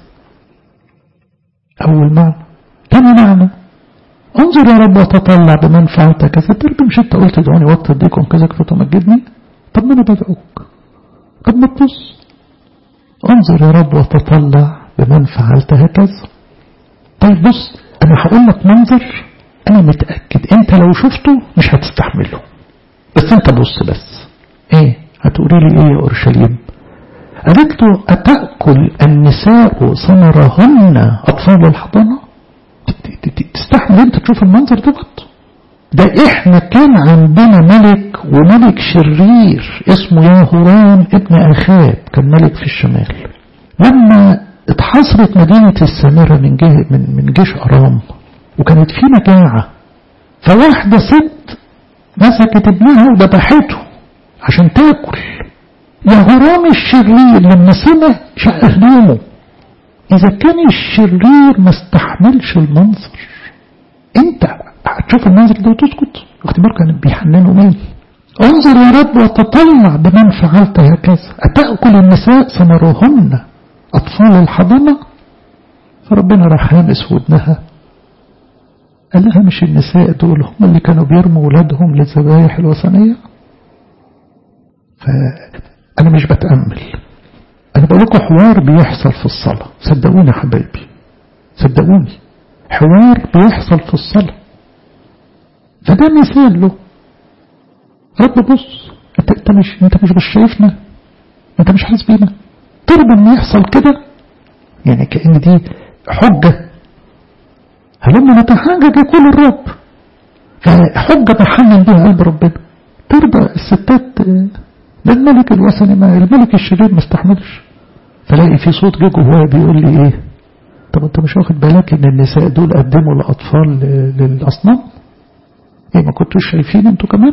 اول معنى تاني معنى انظر يا رب وتطلع بمن فعلت كذا ترجم مش انت قلت ادعوني وقت اديكم كذا فتمجدني طب ما انا بدعوك طب ما تبص انظر يا رب وتطلع بمن فعلت هكذا طيب بص انا هقول لك منظر انا متاكد انت لو شفته مش هتستحمله بس انت بص بس ايه هتقولي لي ايه يا اورشليم قالت له اتاكل النساء ثمرهن اطفال الحضانه تستحمل انت تشوف المنظر دوت ده احنا كان عندنا ملك وملك شرير اسمه ياهورام ابن اخاب كان ملك في الشمال لما اتحصرت مدينة السامرة من, جه من, من جيش أرام وكانت في مجاعة فواحدة ست مسكت ابنها وذبحته عشان تاكل ياهورام الشرير لما سمع شق هدومه إذا كان الشرير ما استحملش المنظر أنت هتشوف المنظر ده وتسكت واخد بالك كان بيحننوا مين انظر يا رب وتطلع بمن فعلت هكذا أتأكل النساء ثمرهن أطفال الحضانة فربنا راح هامس ودنها قال لها مش النساء دول هم اللي كانوا بيرموا ولادهم للذبايح الوثنية فأنا مش بتأمل أنا بقول لكم حوار بيحصل في الصلاة صدقوني يا حبايبي صدقوني حوار بيحصل في الصلاة فده مثال له رب بص انت, انت مش انت مش مش شايفنا انت مش حاسس بينا ترضى ان يحصل كده يعني كأن دي حجة هلما نتحاجج يقول الرب حجة بحنن بها قلب ربنا ترضى الستات ده الملك الوثني ما الملك الشرير ما استحملش فلاقي في صوت جه جواه بيقول لي ايه طب انت مش واخد بالك ان النساء دول قدموا الاطفال للاصنام ايه ما كنتوش شايفين انتوا كمان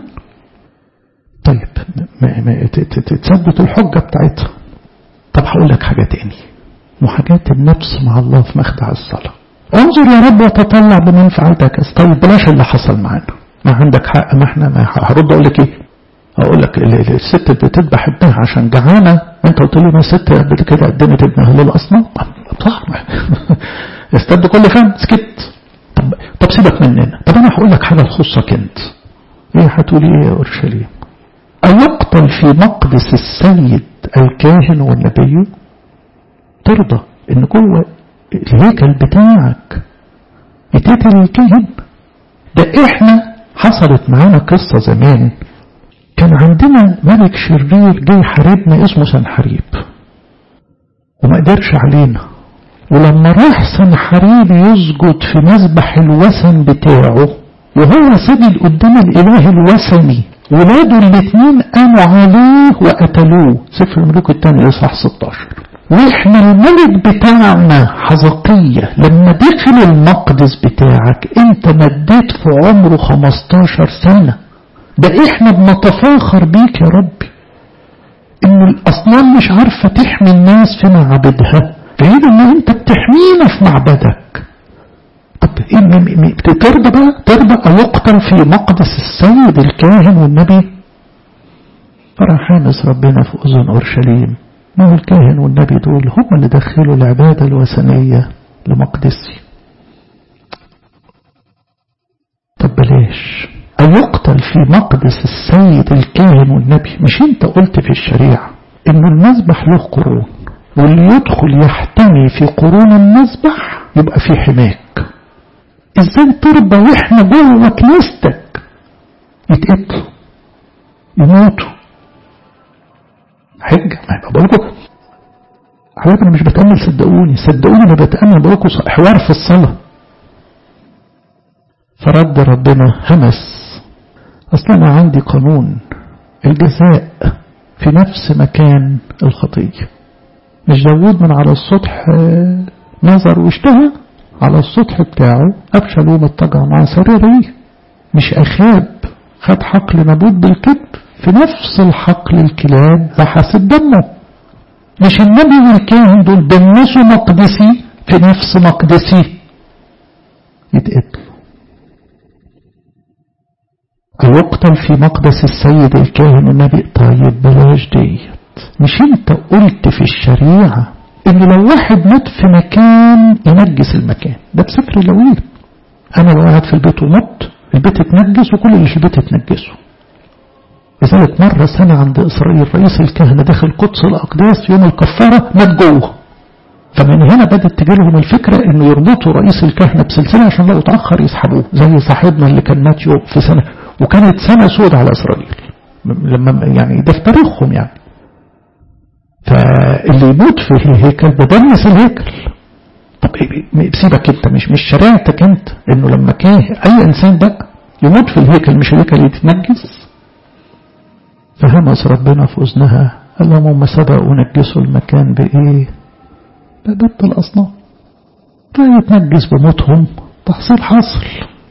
طيب ما ما تثبت الحجه بتاعتها طب هقول لك حاجه تاني محاجاه النفس مع الله في مخدع الصلاه انظر يا رب وتطلع بمن فعلت كذا طيب بلاش اللي حصل معانا ما عندك حق ما احنا ما هرد اقول لك ايه اقول لك الست بتذبح ابنها عشان جعانه انت قلت لي ما ست قبل كده قدمت ابنها للاصنام صح استبد كل فهم سكت طب طب سيبك مننا طب انا هقول لك حاجه تخصك انت ايه هتقولي ايه يا اورشليم ايقتل في مقدس السيد الكاهن والنبي ترضى ان جوه الهيكل بتاعك يتقتل الكاهن ده احنا حصلت معانا قصه زمان كان عندنا ملك شرير جاي يحاربنا اسمه سنحريب وما قدرش علينا ولما راح سنحريب يسجد في مذبح الوثن بتاعه وهو سجد قدام الاله الوثني ولاده الاثنين قاموا عليه وقتلوه سفر الملوك الثاني اصحاح 16 واحنا الملك بتاعنا حزقية لما دخل المقدس بتاعك انت مديت في عمره 15 سنة ده احنا بنتفاخر بيك يا ربي ان الاصنام مش عارفة تحمي الناس في معابدها غير ان انت بتحمينا في معبدك طب إيه ترضى بقى ترضى يقتل في مقدس السيد الكاهن والنبي فراح حامس ربنا في اذن اورشليم ما هو الكاهن والنبي دول هم اللي دخلوا العبادة الوثنية لمقدسي طب بلاش أيقتل في مقدس السيد الكاهن والنبي مش انت قلت في الشريعة ان المذبح له قرون واللي يدخل يحتمي في قرون المذبح يبقى في حماك ازاي ترضى واحنا جوه كنيستك يتقتلوا يموتوا حجة ما يبقى بقول لكم حضرتك انا مش بتأمل صدقوني صدقوني انا بتأمل بقول لكم حوار في الصلاة فرد ربنا همس اصلا انا عندي قانون الجزاء في نفس مكان الخطية مش داود من على السطح نظر واشتهى على السطح بتاعه أبشلوم اتجع مع سريريه مش أخاب خد حقل نابوت بالكذب في نفس الحقل الكلاب لحست دمه مش النبي والكاهن دول دنسوا مقدسي في نفس مقدسي يتقتلوا أو يقتل في مقدس السيد الكاهن النبي طيب بلاش ديت مش انت قلت في الشريعة ان لو واحد مات في مكان ينجس المكان ده بسفر اللوين انا لو قاعد في البيت ومت البيت اتنجس وكل اللي في البيت اتنجسوا لذلك مرة سنة عند إسرائيل رئيس الكهنة داخل قدس الأقداس يوم الكفارة مات جوه فمن هنا بدأت تجي لهم الفكرة انه يربطوا رئيس الكهنة بسلسلة عشان لو اتأخر يسحبوه زي صاحبنا اللي كان مات يوم في سنة وكانت سنة سود على إسرائيل لما يعني ده في تاريخهم يعني فاللي يموت في الهيكل بدنس الهيكل طب سيبك انت مش مش شريعتك انت انه لما كان اي انسان بقى يموت في الهيكل مش الهيكل يتنجس فهمس ربنا في اذنها قال لهم هم سبقوا نجسوا المكان بايه ببت الاصنام فيتنجس بموتهم تحصيل حاصل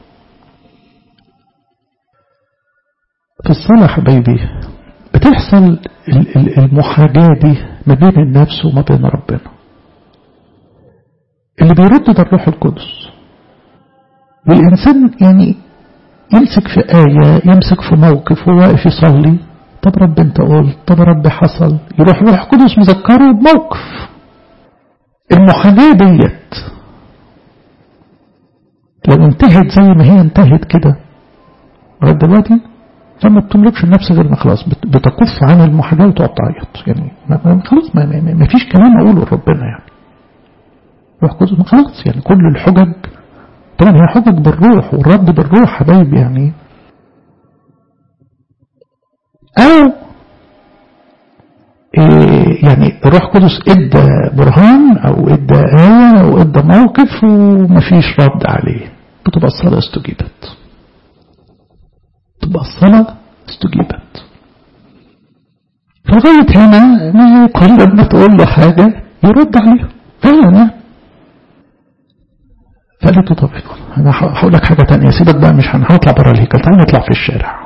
في الصلاة حبايبي بتحصل المحاجاة دي ما بين النفس وما بين ربنا اللي بيرد ده الروح القدس والإنسان يعني يمسك في آية يمسك في موقف هو واقف يصلي طب رب انت قلت طب رب حصل يروح الروح القدس مذكره بموقف المحاجاة ديت لو انتهت زي ما هي انتهت كده لغايه دلوقتي فما بتملكش النفس غير ما خلاص بتكف عن المحاجاة وتقعد تعيط يعني ما خلاص ما, ما, ما فيش كلام اقوله لربنا يعني روح قدس خلاص يعني كل الحجج طبعا هي حجج بالروح والرد بالروح حبايبي يعني او إيه يعني الروح القدس ادى برهان او ادى آية او ادى موقف ومفيش رد عليه بتبقى الصلاة استجيبت تبقى الصلاة استجيبت لغاية هنا ما كل ما تقول له حاجة يرد عليها فعلا فقالت له طب انا هقول لك حاجة تانية سيبك بقى مش هنطلع بره الهيكل تعالى نطلع في الشارع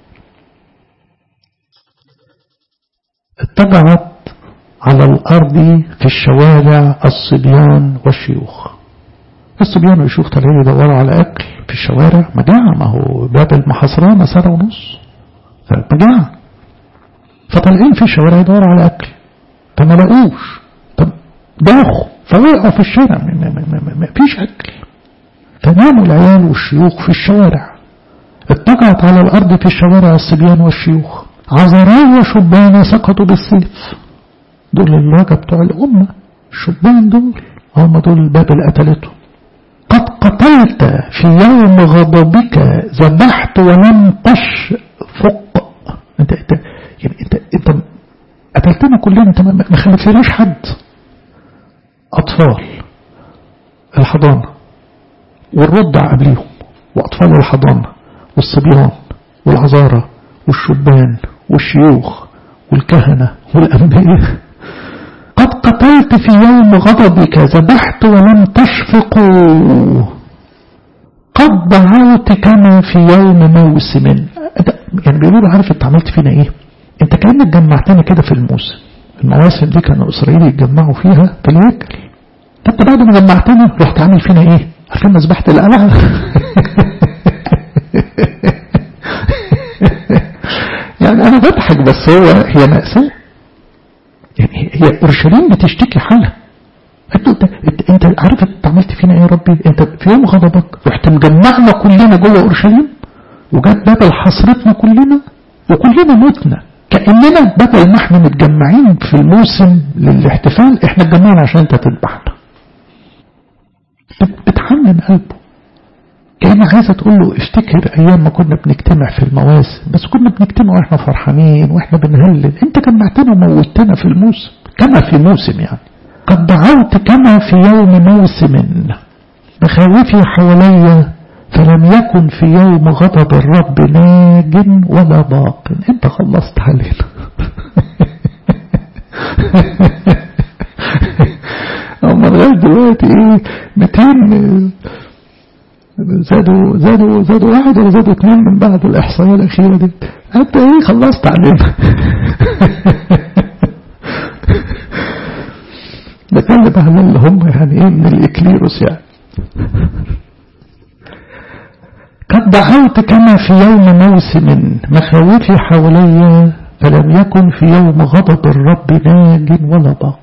اتبعت على الأرض في الشوارع الصبيان والشيوخ الصبيان والشيوخ طالعين يدوروا على أكل في الشوارع مجاعة ما هو باب المحاصرة سنة ونص فمجاعة فطالعين في الشوارع يدوروا على أكل فما لقوش طب داخوا فوقعوا في الشارع ما فيش أكل فناموا العيال والشيوخ في الشوارع اتقعت على الأرض في الشوارع الصبيان والشيوخ عذراء وشبان سقطوا بالسيف دول الواجه بتوع الأمة الشبان دول هم دول الباب اللي قتلته قد قتلت في يوم غضبك ذبحت ولم تشفق انت انت يعني انت انت قتلتنا كلنا انت ما خلفتناش حد اطفال الحضانه والرضع قبليهم واطفال الحضانه والصبيان والعذاره والشبان والشيوخ والكهنه والانبياء قد قتلت في يوم غضبك ذبحت ولم تشفقوا قد دعوت كما في يوم موسم يعني بيقولوا عارف انت عملت فينا ايه انت كأنك جمعتنا كده في الموسم المواسم دي كانوا اسرائيل يتجمعوا فيها في الهيكل انت بعد ما جمعتنا رحت عامل فينا ايه عارفين مذبحة القلعة يعني انا بضحك بس هو هي مأساة يعني هي اورشليم بتشتكي حالها انت انت, انت عارف انت عملت فينا ايه يا ربي انت في يوم غضبك رحت مجمعنا كلنا جوه اورشليم وجت بدل حصرتنا كلنا وكلنا متنا كاننا بدل ما احنا متجمعين في الموسم للاحتفال احنا اتجمعنا عشان انت تذبحنا بتحنن قلبه كان عايزه تقول له افتكر ايام ما كنا بنجتمع في المواسم بس كنا بنجتمع واحنا فرحانين واحنا بنهلل انت جمعتنا وموتنا في الموسم كما في موسم يعني قد دعوت كما في يوم موسم مخاوفي حوالي فلم يكن في يوم غضب الرب ناج ولا باق انت خلصت علينا هم لغايه دلوقتي ايه 200 زادوا زادوا زادوا واحد ولا زادوا اثنين من بعد الإحصائية الأخيرة دي أنت إيه خلصت علينا بتكلم عن اللي هم يعني إيه من الإكليروس يعني قد دعوت كما في يوم موسم مخاوفي حولي فلم يكن في يوم غضب الرب ناج ولا باق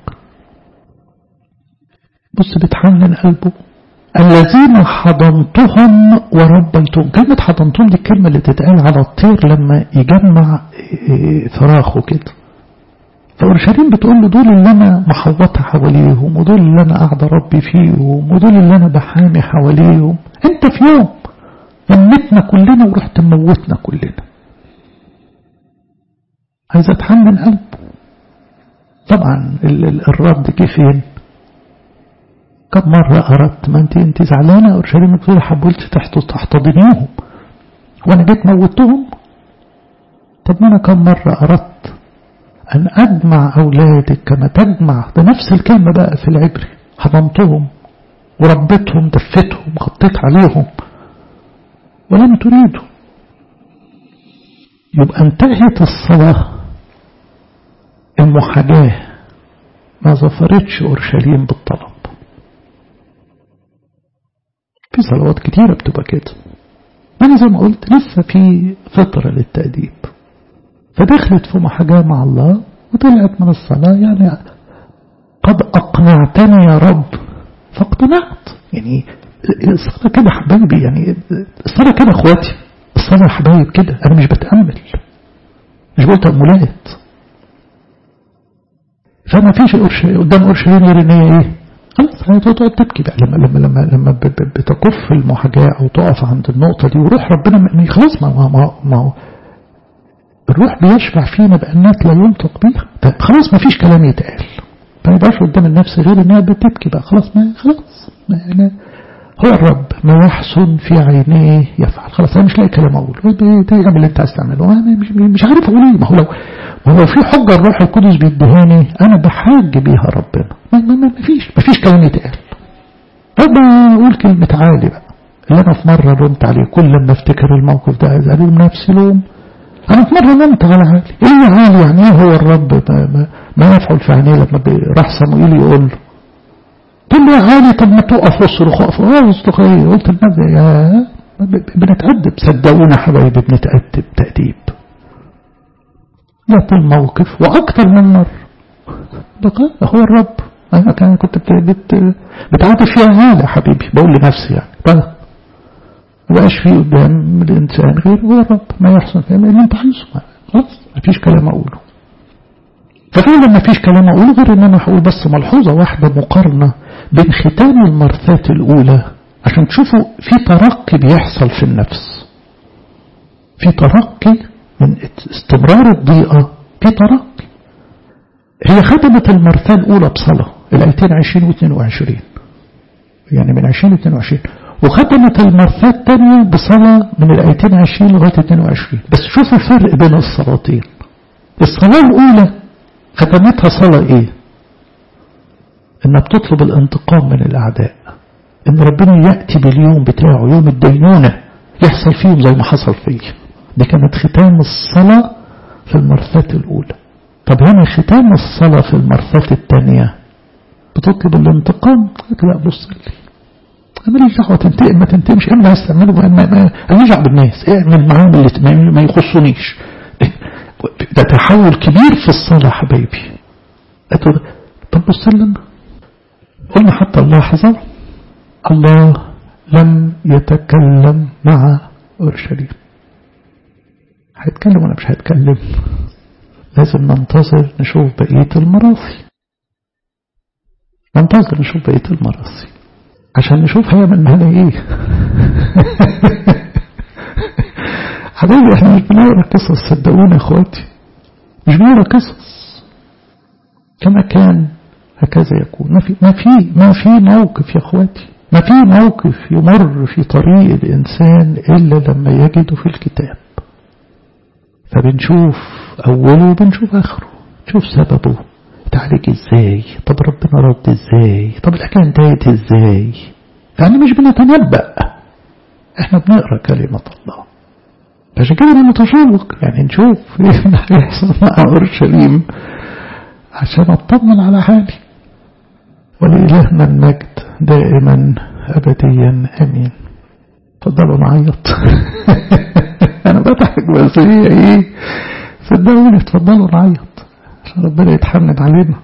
بص بتحنن قلبه الذين حضنتهم وربيتهم كلمة حضنتهم دي الكلمة اللي تتقال على الطير لما يجمع فراخه كده فأورشليم بتقول له دول اللي أنا محوطة حواليهم ودول اللي أنا قاعدة ربي فيهم ودول اللي أنا بحامي حواليهم أنت في يوم لمتنا كلنا ورحت موتنا كلنا عايز اتحمل قلبه طبعا الرد جه فين كم مرة أردت ما أنت أنت زعلانة أورشليم بتقول حاولت تحت تحتضنيهم وأنا جيت موتهم طب ما أنا كم مرة أردت أن أجمع أولادك كما تجمع ده نفس الكلمة بقى في العبري حضنتهم وربيتهم دفتهم غطيت عليهم ولم تريدوا يبقى انتهت الصلاة المحاجاة ما ظفرتش أورشليم بالطلب في صلوات كتيرة بتبقى كده أنا زي ما قلت لسه في فترة للتأديب فدخلت في محاجاة مع الله وطلعت من الصلاة يعني قد أقنعتني يا رب فاقتنعت يعني الصلاة كده حبايبي يعني الصلاة كده اخواتي الصلاة حبايب كده أنا مش بتأمل مش بقول تأملات فما فيش قرش قدام أورشليم غير إن هي إيه خلاص هتقعد تبكي بقى لما لما لما لما بتكف المحاجاة أو تقف عند النقطة دي وروح ربنا خلاص ما ما ما هو الروح بيشفع فينا بأنات لا ينطق بيها خلاص ما فيش كلام يتقال ما يبقاش قدام النفس غير انها بتبكي بقى خلاص ما خلاص ما يعني هو الرب ما يحسن في عينيه يفعل خلاص انا مش لاقي كلام اقوله تعمل اللي انت عايز تعمله انا مش, مش عارف اقول ايه ما هو لو ما هو في حجه الروح القدس بيدهاني انا بحاج بيها ربنا ما, ما, ما فيش ما فيش كلام يتقال طب اقول كلمه عالي بقى اللي انا في مره لومت عليه كل لما افتكر الموقف ده عايز الوم نفسي لوم انا في مره نمت على عالي ايه يا عالي يعني ايه هو الرب ما, ما, ما يفعل في عينيه لما راح صموئيل يقول له قلت له يا عالي طب ما تقف واصرخ اقف اه ايه قلت لنفسي يا بنتأدب صدقونا حبايبي بنتأدب تأديب لا الموقف واكتر من مرة بقى هو الرب انا كان كنت بت بتعاطف فيها عالي يا حبيبي بقول لنفسي يعني بقى ما بقاش في قدام الانسان غير هو الرب ما يحصل فيه اللي انت عايزه خلاص ما فيش كلام اقوله ففعلا ما فيش كلام اقوله غير ان انا هقول بس ملحوظه واحده مقارنه بين ختام المرثات الاولى عشان تشوفوا في ترقي بيحصل في النفس في ترقي من استمرار الضيقه في ترقي هي ختمت المرثاه الاولى بصلاه الايتين 20 و 22 يعني من 20 ل 22 وختمت المرثاه الثانيه بصلاه من الايتين 20 لغايه 22 بس شوفوا الفرق بين الصلاتين الصلاه الاولى ختمتها صلاة ايه انها بتطلب الانتقام من الاعداء ان ربنا يأتي باليوم بتاعه يوم الدينونة يحصل فيهم زي ما حصل فيه دي كانت ختام الصلاة في المرثاة الاولى طب هنا ختام الصلاة في المرثاة الثانية بتطلب الانتقام لا بص لي انا ماليش دعوه تنتقم ما تنتقمش اعمل عايز تعمله انا ماليش دعوه بالناس اعمل معاهم اللي ما يخصنيش ده تحول كبير في الصلاة حبايبي طب بص لنا قلنا حتى اللحظة الله لم يتكلم مع أورشليم هيتكلم ولا مش هيتكلم لازم ننتظر نشوف بقية المراثي ننتظر نشوف بقية المراثي عشان نشوف هيعمل معانا ايه حبايبي احنا مش بنقرا قصص صدقونا يا اخواتي مش بنقرا قصص كما كان هكذا يكون ما في ما في ما في موقف يا اخواتي ما في موقف يمر في طريق الانسان الا لما يجده في الكتاب فبنشوف اوله وبنشوف اخره نشوف سببه اتعالج ازاي طب ربنا رد ازاي طب الحكايه انتهت ازاي يعني مش بنتنبأ احنا بنقرا كلمة الله عشان كده انا متشوق يعني نشوف ايه اللي هيحصل مع اورشليم عشان اطمن على حالي ولإلهنا المجد دائما أبديا أمين تفضلوا نعيط أنا بضحك بس هي إيه صدقوني تفضلوا نعيط عشان ربنا يتحمد علينا